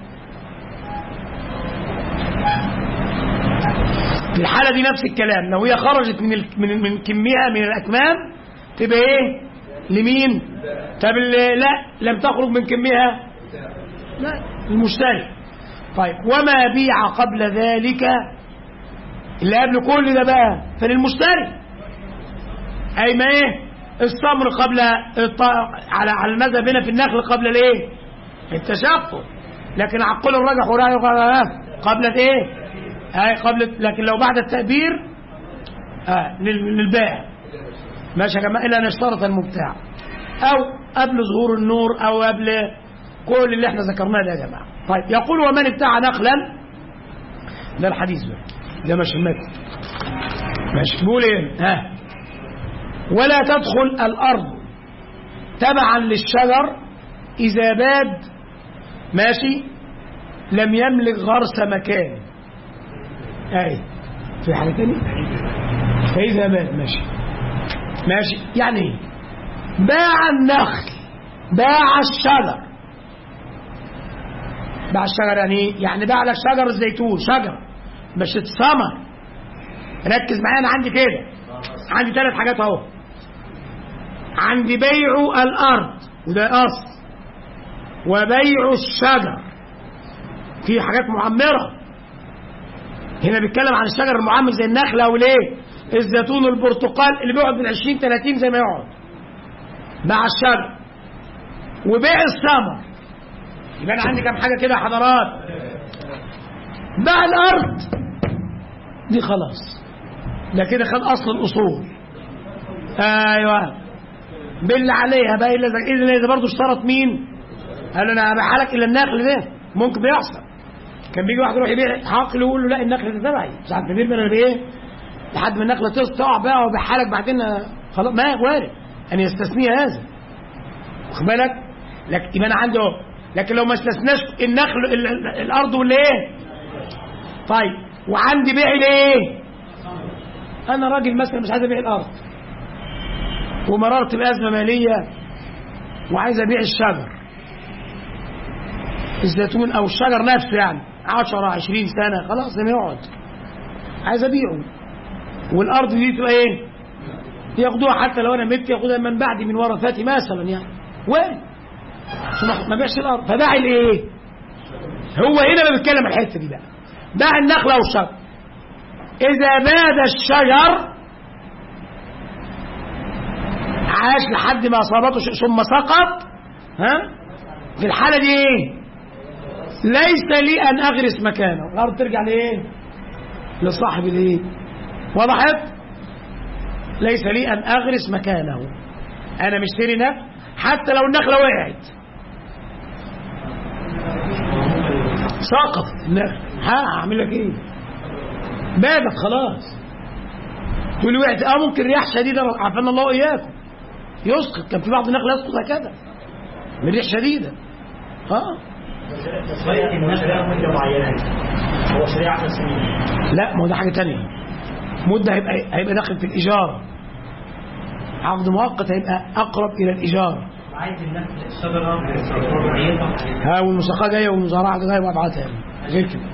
في الحالة دي نفس الكلام لو هي خرجت من ال... من من كمية من الأكمام تبقى إيه؟ لمين؟ طب ال- لا لم تخرج من كمية لا المشتري طيب وما بيع قبل ذلك اللي قبل كل ده بقى فللمشتري أي ما إيه الصمر قبل الط... على على المذهب هنا في النخل قبل الايه التشقق لكن عقل الرجح ورايه قبل الايه آه قبل لكن لو بعد التأبير آه للبائع ماشي يا جماعه الا ان اشترط المبتاع او قبل ظهور النور او قبل كل اللي احنا ذكرناه ده يا جماعه طيب يقول ومن ابتاع نخلا ده الحديث بقى ده مش المتن ماشي بيقول ايه ها ولا تدخل الارض تبعا للشجر اذا باد ماشي لم يملك غرس مكان اي في حاجه تانية فاذا باد ماشي ماشي يعني ايه باع النخل باع الشجر باع الشجر يعني ايه يعني باع لك شجر الزيتون شجر مش اتثمر ركز معايا انا عندي كده عندي ثلاث حاجات اهو عندي بيع الارض وده اصل وبيع الشجر في حاجات معمره هنا بيتكلم عن الشجر المعمر زي النخله وليه الزيتون البرتقال اللي بيقعد من 20 30 زي ما يقعد مع الشجر وبيع الثمر يبقى انا عندي كام حاجه كده يا حضرات باع الارض دي خلاص ده كده خد اصل الاصول ايوه بالله عليها بقى الا اذا اذا برضه اشترط مين قال انا هبيعها لك الا النخل ده ممكن بيحصل كان بيجي واحد يروح يبيع حقل ويقول له لا النخل ده تبعي ساعه ما بيرمي انا بايه لحد ما النخله تقع بقى وبيعها لك بعدين خلاص ما وارد ان يستثني هذا واخد بالك لكن يبقى انا عندي اهو لكن لو ما استثناش النخل ال- ال- الارض واللي ايه طيب وعندي بيع الايه انا راجل مثلا مش عايز ابيع الارض ومررت بازمه ماليه وعايز ابيع الشجر الزيتون او الشجر نفسه يعني 10 20 سنه خلاص زي ما يقعد عايز ابيعه والارض دي تبقى ايه ياخدوها حتى لو انا مت ياخدها من بعدي من ورثتي مثلا يعني وين عشان ما بيعش الارض فباع الايه هو هنا ما بيتكلم الحته دي بقى باع النخله والشجر اذا باد الشجر عاش لحد ما اصابته شيء ثم سقط ها في الحاله دي ايه ليس لي ان اغرس مكانه الارض ترجع لايه لصاحب الايه وضحت ليس لي ان اغرس مكانه انا مشتري نخل حتى لو النخله وقعت سقطت النخل ها اعمل لك ايه بادت خلاص تقول لي وقعت اه ممكن رياح شديده عافانا الله واياكم يسقط كان في بعض النخل يسقط هكذا من ريح شديده اه تصفية النخل مدة معينة هو شريعة 10 سنين لا ما هو ده حاجه تانية مده هيبقى هيبقى داخل في الايجار عقد مؤقت هيبقى اقرب الى الايجار عايز النخل الشجرة معينة ها والمساقاه جايه والمزارعه جايه وابعادها يعني غير كده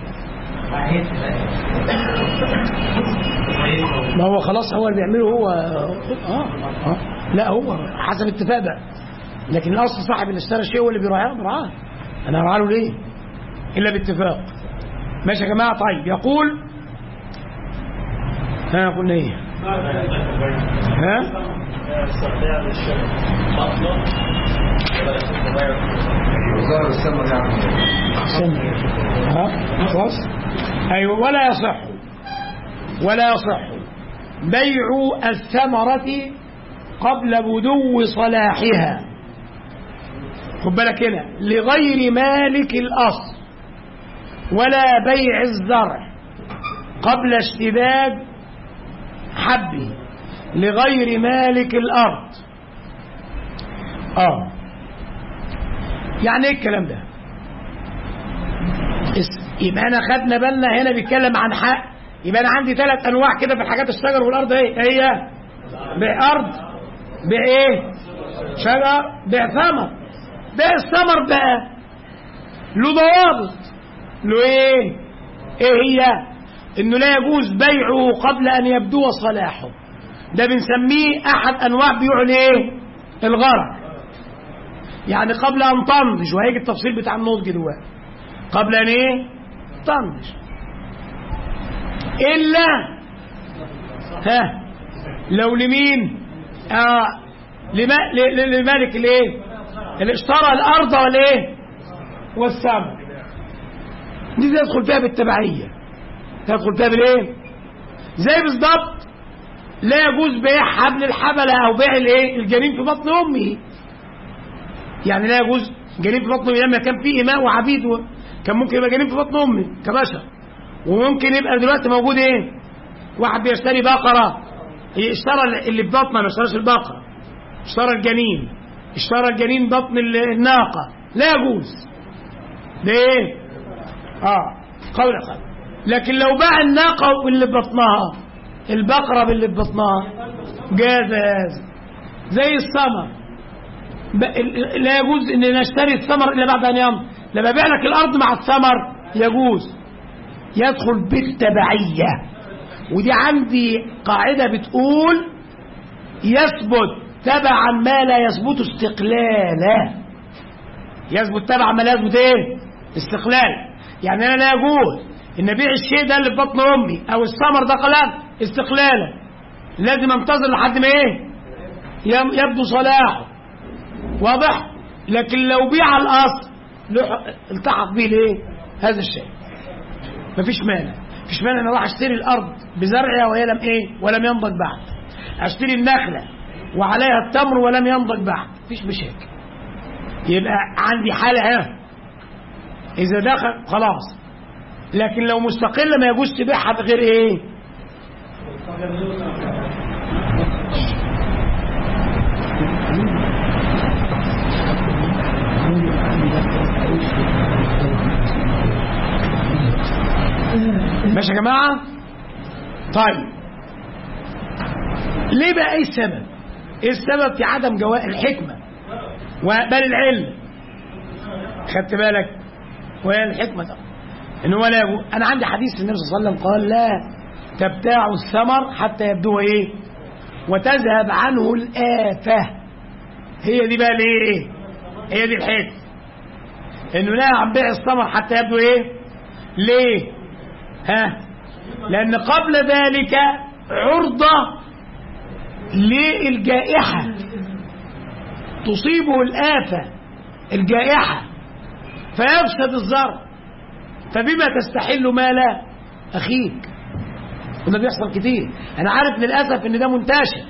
ما هو خلاص هو اللي بيعمله هو اه اه لا هو حسب اتفاق بقى لكن الاصل صاحب اللي اشترى الشيء هو اللي بيراعيه بيراعاه انا هراعي له ليه؟ الا باتفاق ماشي يا جماعه طيب يقول ها قلنا ايه؟ ها؟ وزارة السمر يعني سمع ها خلاص ايوه ولا يصح ولا يصح بيع الثمرة قبل بدو صلاحها خد بالك هنا لغير مالك الأصل ولا بيع الزرع قبل اشتداد حبه لغير مالك الأرض اه يعني ايه الكلام ده اس- يبقى انا خدنا بالنا هنا بيتكلم عن حق يبقى انا عندي ثلاث انواع كده في الحاجات الشجر والارض ايه هي بيع ارض بيع ايه شجر بيع ثمر بيع الثمر بقى له ضوابط له ايه ايه هي انه لا يجوز بيعه قبل ان يبدو صلاحه ده بنسميه احد انواع بيوع الايه الغرق يعني قبل ان تنضج وهيجي التفصيل بتاع النضج دلوقتي قبل ان ايه طنش إلا ها لو لمين آه لما ل- ل- لملك الايه اللي اشترى الارض والايه والسماء دي تدخل فيها بالتبعيه تدخل فيها بالايه زي بالظبط لا يجوز بيع حبل الحبله او بيع الايه الجنين في بطن امه يعني لا يجوز جنين في بطن امه لما كان فيه اماء وعبيد و- كان ممكن يبقى جنين في بطن امه كبشر وممكن يبقى دلوقتي موجود ايه واحد بيشتري بقره هي اشترى اللي في بطنها ما اشتراش البقره اشترى الجنين اشترى الجنين بطن ال- الناقه لا يجوز ده ايه اه قول قول لكن لو باع الناقه واللي في بطنها البقره باللي في بطنها جاز جاز زي الثمر ب- ال- لا يجوز ان نشتري الثمر الا بعد ان يمضي لما بيع لك الارض مع الثمر يجوز يدخل بالتبعيه ودي عندي قاعده بتقول يثبت تبعا ما لا يثبت استقلالا يثبت تبعا ما لا يثبت ايه استقلال يعني انا لا يجوز ان ابيع الشيء ده اللي في بطن امي او الثمر ده قلم استقلالا لازم انتظر لحد ما ايه يم- يبدو صلاحه واضح لكن لو بيع الاصل له- التحق به الايه هذا الشيء مفيش مانع مفيش مانع ان اروح اشتري الارض بزرعها وهي لم ايه ولم ينضج بعد اشتري النخله وعليها التمر ولم ينضج بعد مفيش مشاكل يبقى عندي حاله ها اذا دخل خلاص لكن لو مستقله ما يجوز تبيعها بغير ايه ماشي يا جماعه طيب ليه بقى ايه السبب ايه السبب في عدم جواء الحكمه وبل العلم خدت بالك وهي الحكمه طبعا ان هو لا يجوز انا عندي حديث النبي صلى الله عليه وسلم قال لا تبتاع الثمر حتى يبدو ايه وتذهب عنه الآفة هي دي بقى الايه هي دي الحكمه انه لا عن بيع الثمر حتى يبدو ايه ليه ها لان قبل ذلك عرضه للجائحه تصيبه الآفة الجائحة فيفسد الزرع فبما تستحل مال أخيك وده بيحصل كتير أنا عارف للأسف إن ده منتشر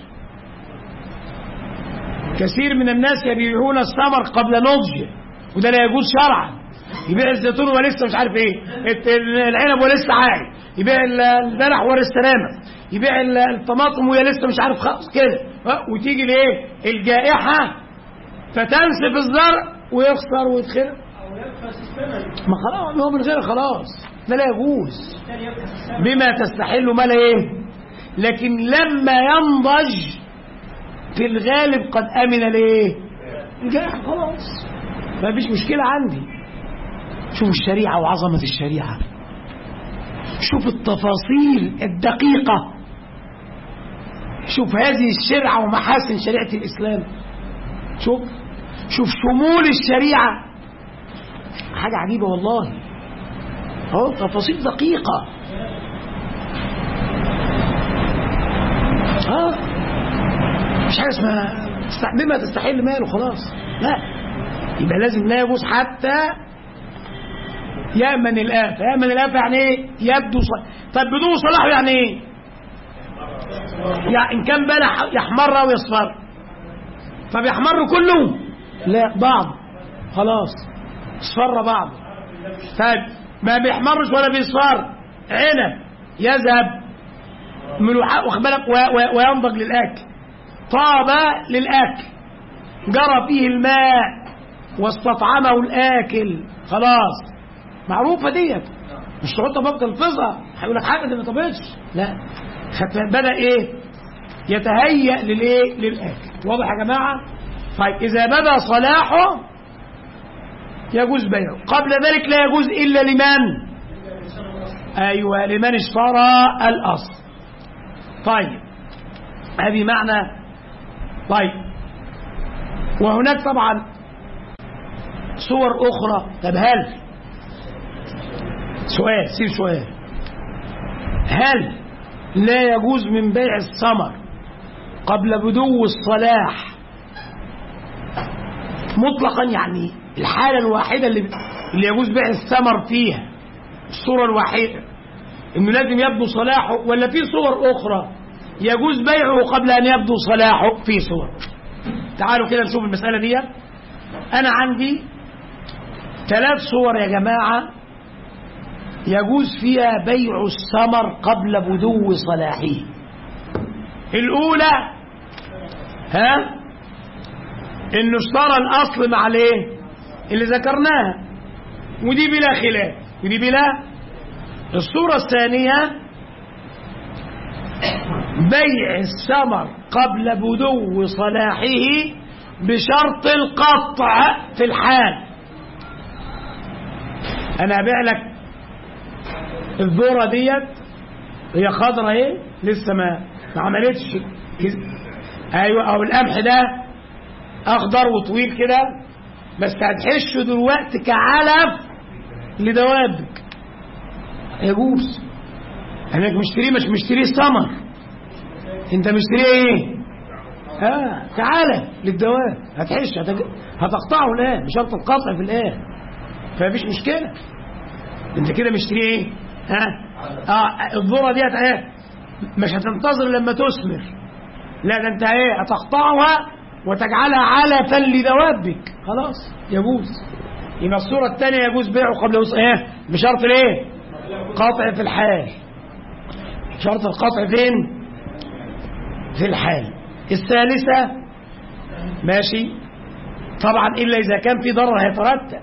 كثير من الناس يبيعون الثمر قبل نضجه وده لا يجوز شرعا يبيع الزيتون ولسه مش عارف ايه الت- العنب ولسه عاي يبيع ال- البلح ولسه نامه يبيع ال- الطماطم وهي لسه مش عارف خالص كده ها، وتيجي الايه الجائحه فتنسف الزرع ويخسر ويتخرب ما خلاص هو من غير خلاص ده لا يجوز بما تستحل ما لا ايه لكن لما ينضج في الغالب قد امن ليه الجائحه خلاص ما فيش مشكله عندي شوف الشريعه وعظمه الشريعه شوف التفاصيل الدقيقه شوف هذه الشرعه ومحاسن شريعه الاسلام شوف شوف شمول الشريعه حاجه عجيبه والله اهو تفاصيل دقيقه اه مش حاجه اسمها تستح- بما تستحل ماله خلاص لا يبقى لازم لا يجوز حتى يأمن الآفة يأمن الآفة يعني ايه يبدو صلاح طيب بدون صلاح يعني ايه يعني إن كان بلح يحمر أو يصفر طب يحمر كله لا بعض خلاص اصفر بعض طيب ما بيحمرش ولا بيصفر عنب يذهب ملوحة واخد بالك و- و- وينضج للأكل طاب للأكل جرى فيه الماء واستطعمه الآكل خلاص معروفة ديت مش تحطها في وقت الفظة هيقول لك حاجة دي ما طابتش لا خدت بدأ إيه يتهيأ للإيه للآكل واضح يا جماعة طيب إذا بدا صلاحه يجوز بيعه قبل ذلك لا يجوز إلا لمن أيوة لمن اشترى الأصل طيب هذه معنى طيب وهناك طبعا صور أخرى طب هل سؤال سير سؤال هل لا يجوز من بيع الثمر قبل بدو الصلاح مطلقا يعني الحالة الواحدة اللي, اللي يجوز بيع الثمر فيها الصورة الواحدة انه لازم يبدو صلاحه ولا في صور اخرى يجوز بيعه قبل ان يبدو صلاحه في صور تعالوا كده نشوف المسألة دي انا عندي ثلاث صور يا جماعة يجوز فيها بيع الثمر قبل بدو صلاحه الأولى ها إنه اشترى الأصل مع الايه اللي ذكرناها ودي بلا خلاف ودي بلا الصورة الثانية بيع الثمر قبل بدو صلاحه بشرط القطع في الحال انا هبيع لك الذره ديت هي خضرة ايه لسه ما ما عملتش كز- ايوه او القمح ده اخضر وطويل كده بس هتحشه دلوقتي كعلف لدوابك يجوز انك مشتريه مش مشتريه ثمر انت مشتريه ايه اه كعلف للدواب هتحش هتج... هتقطعه الان بشرط القطع في الان فمفيش مشكله انت كده مشتري ايه ها اه الذره ديت ايه مش هتنتظر لما تثمر لا ده انت ايه هتقطعها وتجعلها علفا لدوابك خلاص يجوز يبقى الصوره الثانيه يجوز بيعه قبل وص... ايه بشرط الايه قطع في الحال شرط القطع فين في الحال الثالثه ماشي طبعا الا اذا كان في ضرر هيترتب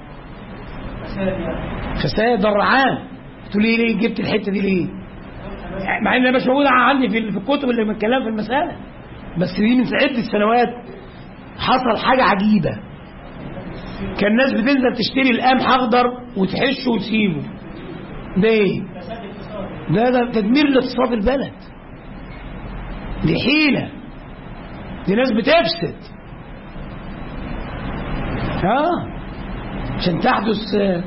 فساد ضرر عام تقول لي ليه جبت الحته دي ليه مع انها مش موجوده عندي في في الكتب اللي بنتكلم في المساله بس دي من عده سنوات حصل حاجه عجيبه كان الناس بتنزل تشتري القمح اخضر وتحشه وتسيبه ده ايه ده ده تدمير لاقتصاد البلد دي حيله دي ناس بتفسد اه عشان تحدث آه،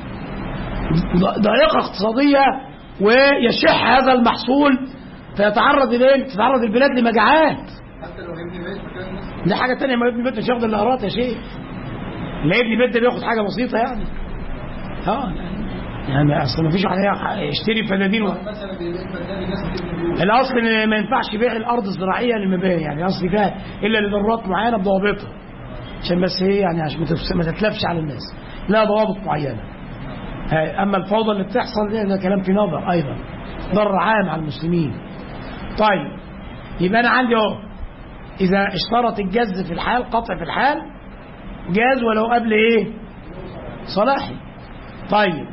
ضائقة اقتصادية ويشح هذا المحصول فيتعرض إليه تتعرض البلاد لمجاعات حتى لو هيبني بيت مكان الناس دي حاجة تانية ما ابن بيت مش ياخد الأهرات يا شيخ لا ابن بيت ده بياخد حاجة بسيطة يعني اه يعني اصل ما فيش واحد يشتري فدادين و... مثلا بيلاقي فدان الناس بتبني بيوت الاصل ان ما ينفعش بيع الارض الزراعيه للمباني يعني الاصل فيها الا لضرورات معينه بضوابطها عشان بس ايه يعني عشان ما تفس- ما تتلفش على الناس لا ضوابط معينه آه، اما الفوضى اللي بتحصل دي ده كلام في نظر ايضا ضرر عام على المسلمين طيب يبقى انا عندي اهو اذا اشترط الجز في الحال قطع في الحال جاز ولو قبل ايه صلاحي طيب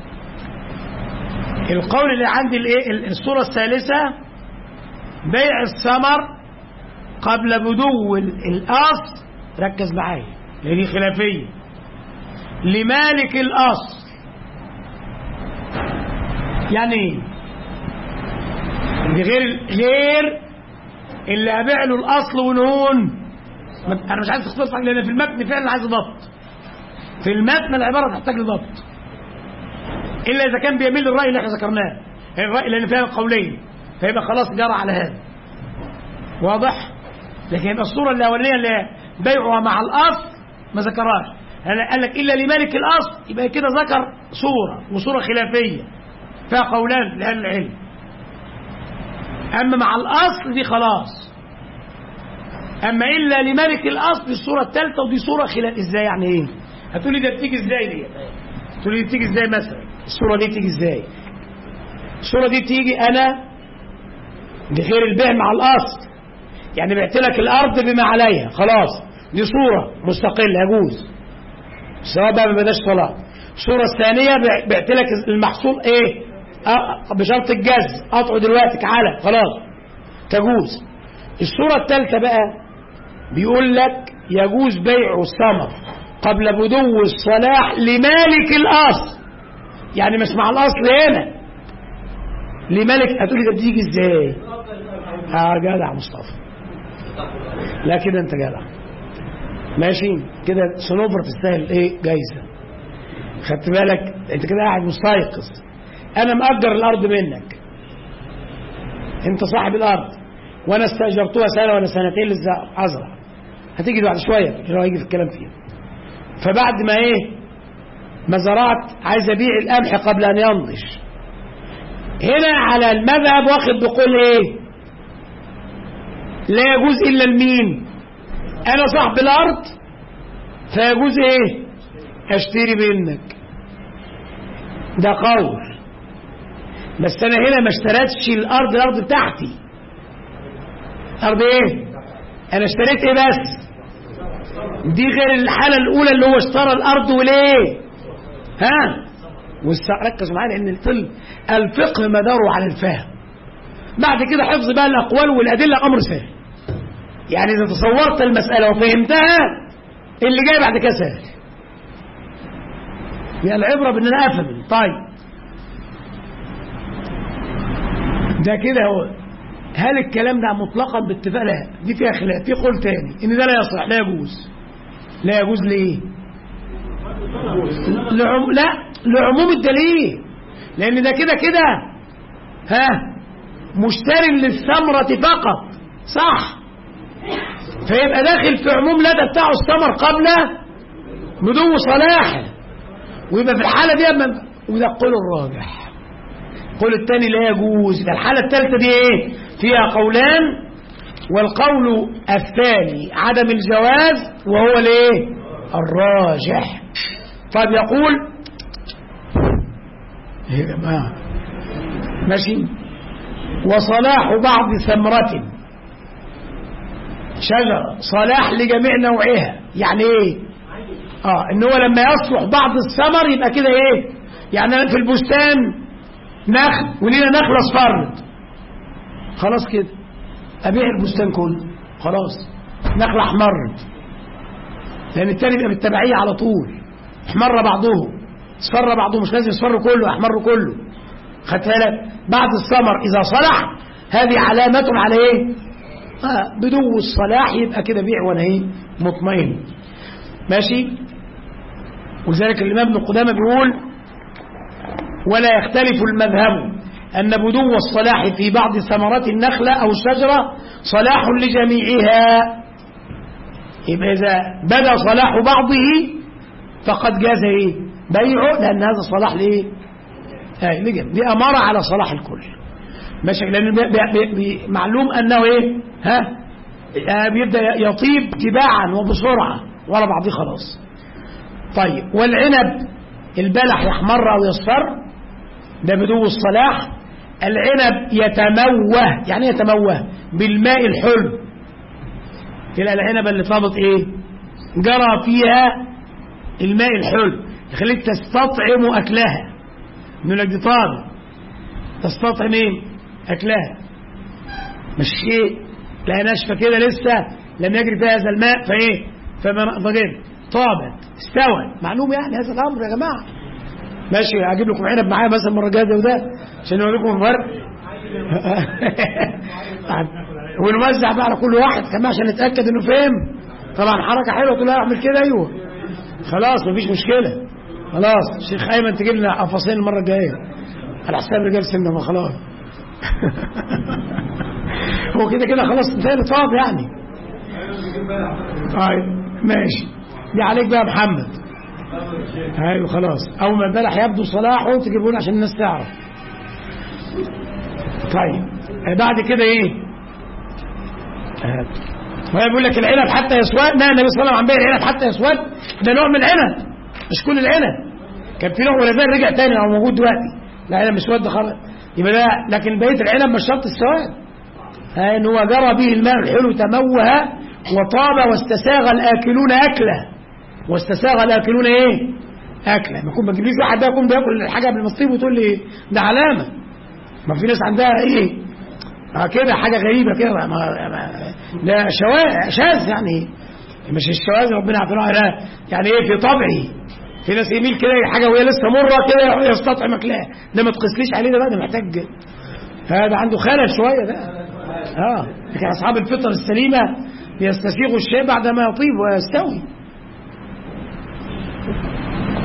القول اللي عندي الايه الصوره الثالثه بيع الثمر قبل بدو ال- الاصل ركز معايا لان دي خلافيه لمالك الاصل يعني ايه بغير غير اللي ابيع له الاصل ونهون ما- انا مش عايز تختصر لان في المتن فعلا عايز ضبط في المتن العباره تحتاج لضبط الا اذا كان بيميل للراي اللي احنا ذكرناه الراي لان فيها قولين فيبقى خلاص جرى على هذا واضح لكن يبقى الصوره الاولانيه اللي بيعها مع الاصل ما ذكرهاش أنا قال لك الا لمالك الاصل يبقى كده ذكر صوره وصوره خلافيه فيها قولان لاهل العلم اما مع الاصل دي خلاص اما الا لملك الاصل الصوره الثالثه ودي صوره خلاف ازاي يعني ايه هتقولي ده بتيجي ازاي دي تقولي دي بتيجي ازاي مثلا الصوره دي تيجي ازاي الصوره دي تيجي انا بغير البيع مع الاصل يعني بعت لك الارض بما عليها خلاص دي صوره مستقله يجوز سواء بقى ما بداش صلاه الصوره الثانيه بع- بعت لك المحصول ايه آه، بشرط الجز قطعه دلوقتي تعالى خلاص تجوز الصوره الثالثه بقى بيقول لك يجوز بيع الثمر قبل بدو الصلاح لمالك الاصل يعني مش مع الاصل هنا لمالك هتقولي ده بتيجي ازاي اه جدع مصطفى لا كده انت جدع ماشي كده سنوبر تستاهل ايه جايزه خدت بالك انت كده قاعد مستيقظ انا مأجر الارض منك انت صاحب الارض وانا استاجرتها سنه وانا سنتين لسه ازرع هتيجي بعد شويه اللي هو هيجي في الكلام فيها فبعد ما ايه ما زرعت عايز ابيع القمح قبل ان ينضج هنا على المذهب واخد بقول ايه لا يجوز الا المين انا صاحب الارض فيجوز ايه اشتري منك ده قول بس انا هنا ما اشتريتش الارض الارض بتاعتي ارض ايه انا اشتريت ايه بس دي غير الحاله الاولى اللي هو اشترى الارض وليه ها ركزوا معايا لان الفل الفقه مداره على الفهم بعد كده حفظ بقى الاقوال والادله امر سهل يعني اذا تصورت المساله وفهمتها اللي جاي بعد كده سهل يعني العبره بان انا افهم طيب ده كده هو هل الكلام ده مطلقا باتفاق لا دي فيها خلاف في قول تاني ان ده لا يصلح لا يجوز لا يجوز ليه لعم... لا لعموم الدليل لان ده كده كده ها مشتري للثمرة فقط صح فيبقى داخل في عموم لدى بتاعه الثمر قبل بدو صلاحه ويبقى في الحالة دي أما وده القول الراجح القول الثاني لا يجوز يبقى الحالة الثالثة دي ايه فيها قولان والقول الثاني عدم الجواز وهو الايه الراجح طيب يقول يا جماعة ماشي وصلاح بعض ثمرة شجرة صلاح لجميع نوعها يعني ايه اه ان هو لما يصلح بعض الثمر يبقى كده ايه يعني انا في البستان نخل ولينا نخل اصفر خلاص كده ابيع البستان كله خلاص نخل احمرت لان التاني بيبقى بالتبعيه على طول احمر بعضه اصفر بعضه مش لازم يصفر كله احمر كله خدت بالك بعد الثمر اذا صلح هذه علامه على ايه آه بدو الصلاح يبقى كده بيع وانا ايه مطمئن ماشي ولذلك الامام ابن قدامه بيقول ولا يختلف المذهب أن بدو الصلاح في بعض ثمرات النخلة أو الشجرة صلاح لجميعها يبقى إذا بدا صلاح بعضه فقد جاز إيه بيعه لأن هذا صلاح لإيه آه لجم دي أمارة على صلاح الكل ماشي لأن بي بي بي معلوم أنه إيه ها آه بيبدأ يطيب تباعا وبسرعة ولا بعضه خلاص طيب والعنب البلح يحمر أو يصفر ده بدو الصلاح العنب يتموه يعني يتموه بالماء الحلو تلاقي العنبة اللي طابت ايه جرى فيها الماء الحلو يخليك تستطعم اكلها من لك دي طابة تستطعم ايه اكلها مش شيء لا ناشفة كده لسه لم يجري فيها هذا الماء فايه فما ضجر طابت استوت معلوم يعني هذا الامر يا جماعه ماشي هجيب لكم عنب معايا مثلا المره الجايه ده وده عشان اوريكم الفرق ونوزع بقى على كل واحد كمان عشان نتاكد انه فهم طبعا حركه حلوه تقول له اعمل كده ايوه خلاص مفيش مشكله خلاص شيخ ايمن تجيب لنا قفصين المره الجايه على حساب رجال سنه ما خلاص هو كده كده خلاص انتهى طاب يعني طيب ماشي دي عليك بقى يا محمد ايوه خلاص اول ما البلح يبدو صلاحه تجيبونه عشان الناس تعرف طيب بعد كده ايه وهي بيقول لك العنب حتى يسود نهى النبي صلى الله عليه وسلم عن بيع العنب حتى يسود ده نوع من العنب مش كل العنب كان في نوع ولا زال رجع تاني او موجود دلوقتي لا عنب مسود خالص يبقى ده لكن بقيه العنب مش شرط السواد ها ان هو جرى به الماء الحلو تموه وطاب واستساغ الاكلون اكله واستساغ الاكلون ايه اكله ما يكون ما تجيبليش واحد ده يكون بياكل الحاجه قبل ما تطيب وتقول لي ده علامه ما في ناس عندها ايه اه كده حاجه غريبه كده ما ما ده شواذ شاذ يعني مش الشواذ ربنا عافينا يعني ايه في طبعي في ناس يميل كده حاجه وهي لسه مره كده يستطعم اكلها ده ما تقيسليش عليه ده بقى ده محتاج هذا عنده خلل شويه ده اه لكن اصحاب الفطر السليمه يستسيغوا الشيء بعد ما يطيب ويستوي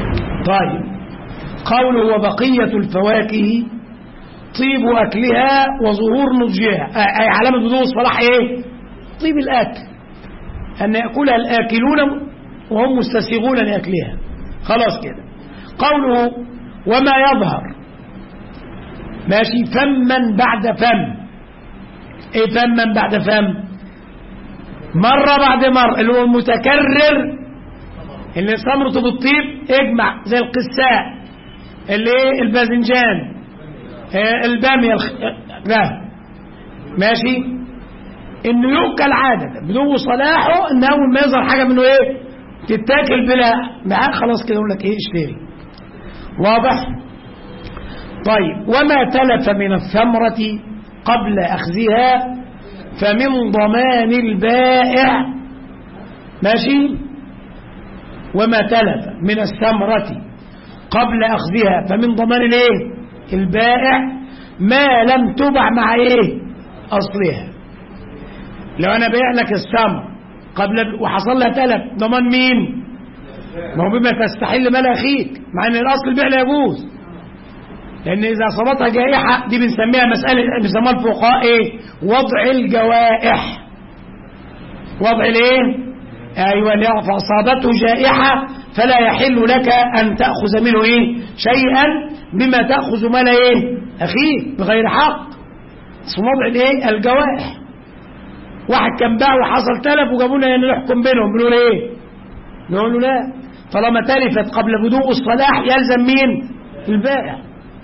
طيب قوله وبقية الفواكه طيب أكلها وظهور نضجها آه، أي علامة بدون الصلاح إيه طيب الأكل أن يأكلها الآكلون وهم مستسيغون لأكلها خلاص كده قوله وما يظهر ماشي فما بعد فم ايه فما بعد فم مرة بعد مرة اللي هو المتكرر اللي ثمرته بالطيب اجمع زي القساء اللي ايه الباذنجان آه، البامية الخ... لا ماشي انه يؤكل عادة بدون صلاحه ان اول ما يظهر حاجة منه ايه تتاكل بلا معاه خلاص كده يقول لك ايه اشتري واضح طيب وما تلف من الثمرة قبل أخذها فمن ضمان البائع ماشي وما تلف من الثمرة قبل أخذها فمن ضمان الايه البائع ما لم تبع مع ايه أصلها لو أنا بيع لك الثمر قبل وحصل لها تلف ضمان مين ما هو بما تستحل مال أخيك مع أن الأصل البيع لا يجوز لأن إذا أصابتها جائحة دي بنسميها مسألة بيسموها الفقهاء إيه؟ وضع الجوائح وضع الإيه؟ أيوة اللي فأصابته جائحة فلا يحل لك أن تأخذ منه إيه؟ شيئا بما تأخذ مال إيه؟ أخيك بغير حق اسمه وضع الإيه؟ الجوائح واحد كان باع وحصل تلف وجابوا لنا نحكم بينهم بنقول إيه؟ نقول له لا طالما تلفت قبل بدوء الصلاح يلزم مين؟ البائع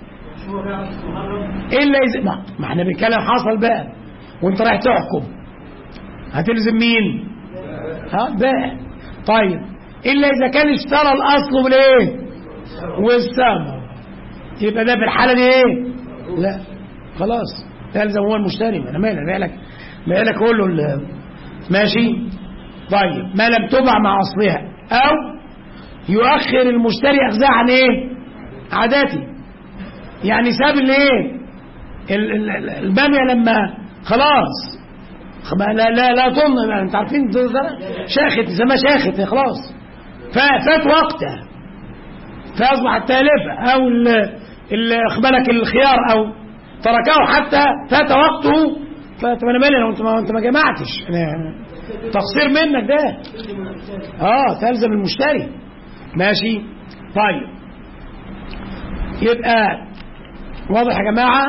الا اذا ما, ما احنا بنتكلم حصل بقى وانت رايح تحكم هتلزم مين ها بقى طيب الا اذا كان اشترى الاصل بالايه والثمر يبقى ده في الحاله دي ايه لا خلاص تلزم هو المشتري ما انا مالي انا مالك مالك اقول له ال- ماشي طيب ما لم تبع مع اصلها او يؤخر المشتري اخذها عن ايه عاداتي يعني ساب الايه ال- ال- ال- الباميه لما خلاص خ- لا لا لا تظن انت عارفين ده- ده شاخت زي ما شاخت خلاص ففات وقتها فاصبحت تالفه او ال- ال- اخبالك الخيار او تركه حتى فات وقته فات انا مالي لو انت ما انت ما جمعتش أنا- تقصير منك ده اه تلزم المشتري ماشي طيب يبقى واضح يا جماعة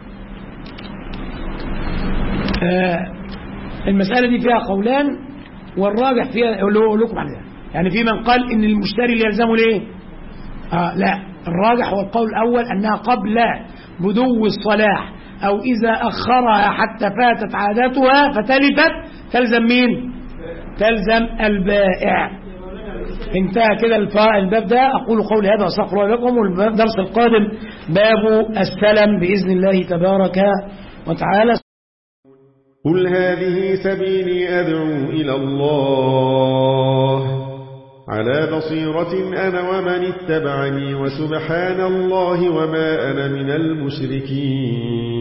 آه المسألة دي فيها قولان والراجح فيها اللي هو أقول لكم عليها يعني في من قال ان المشتري اللي يلزمه ليه آه لا الراجح هو القول الأول أنها قبل بدو الصلاح أو إذا أخرها حتى فاتت عادتها فتلفت تلزم مين تلزم البائع انتهى كده الفا- الباب ده أقول قولي هذا وأستغفر الله لكم والدرس القادم باب السلم بإذن الله تبارك وتعالى قل هذه سبيلي أدعو إلى الله على بصيرة أنا ومن اتبعني وسبحان الله وما أنا من المشركين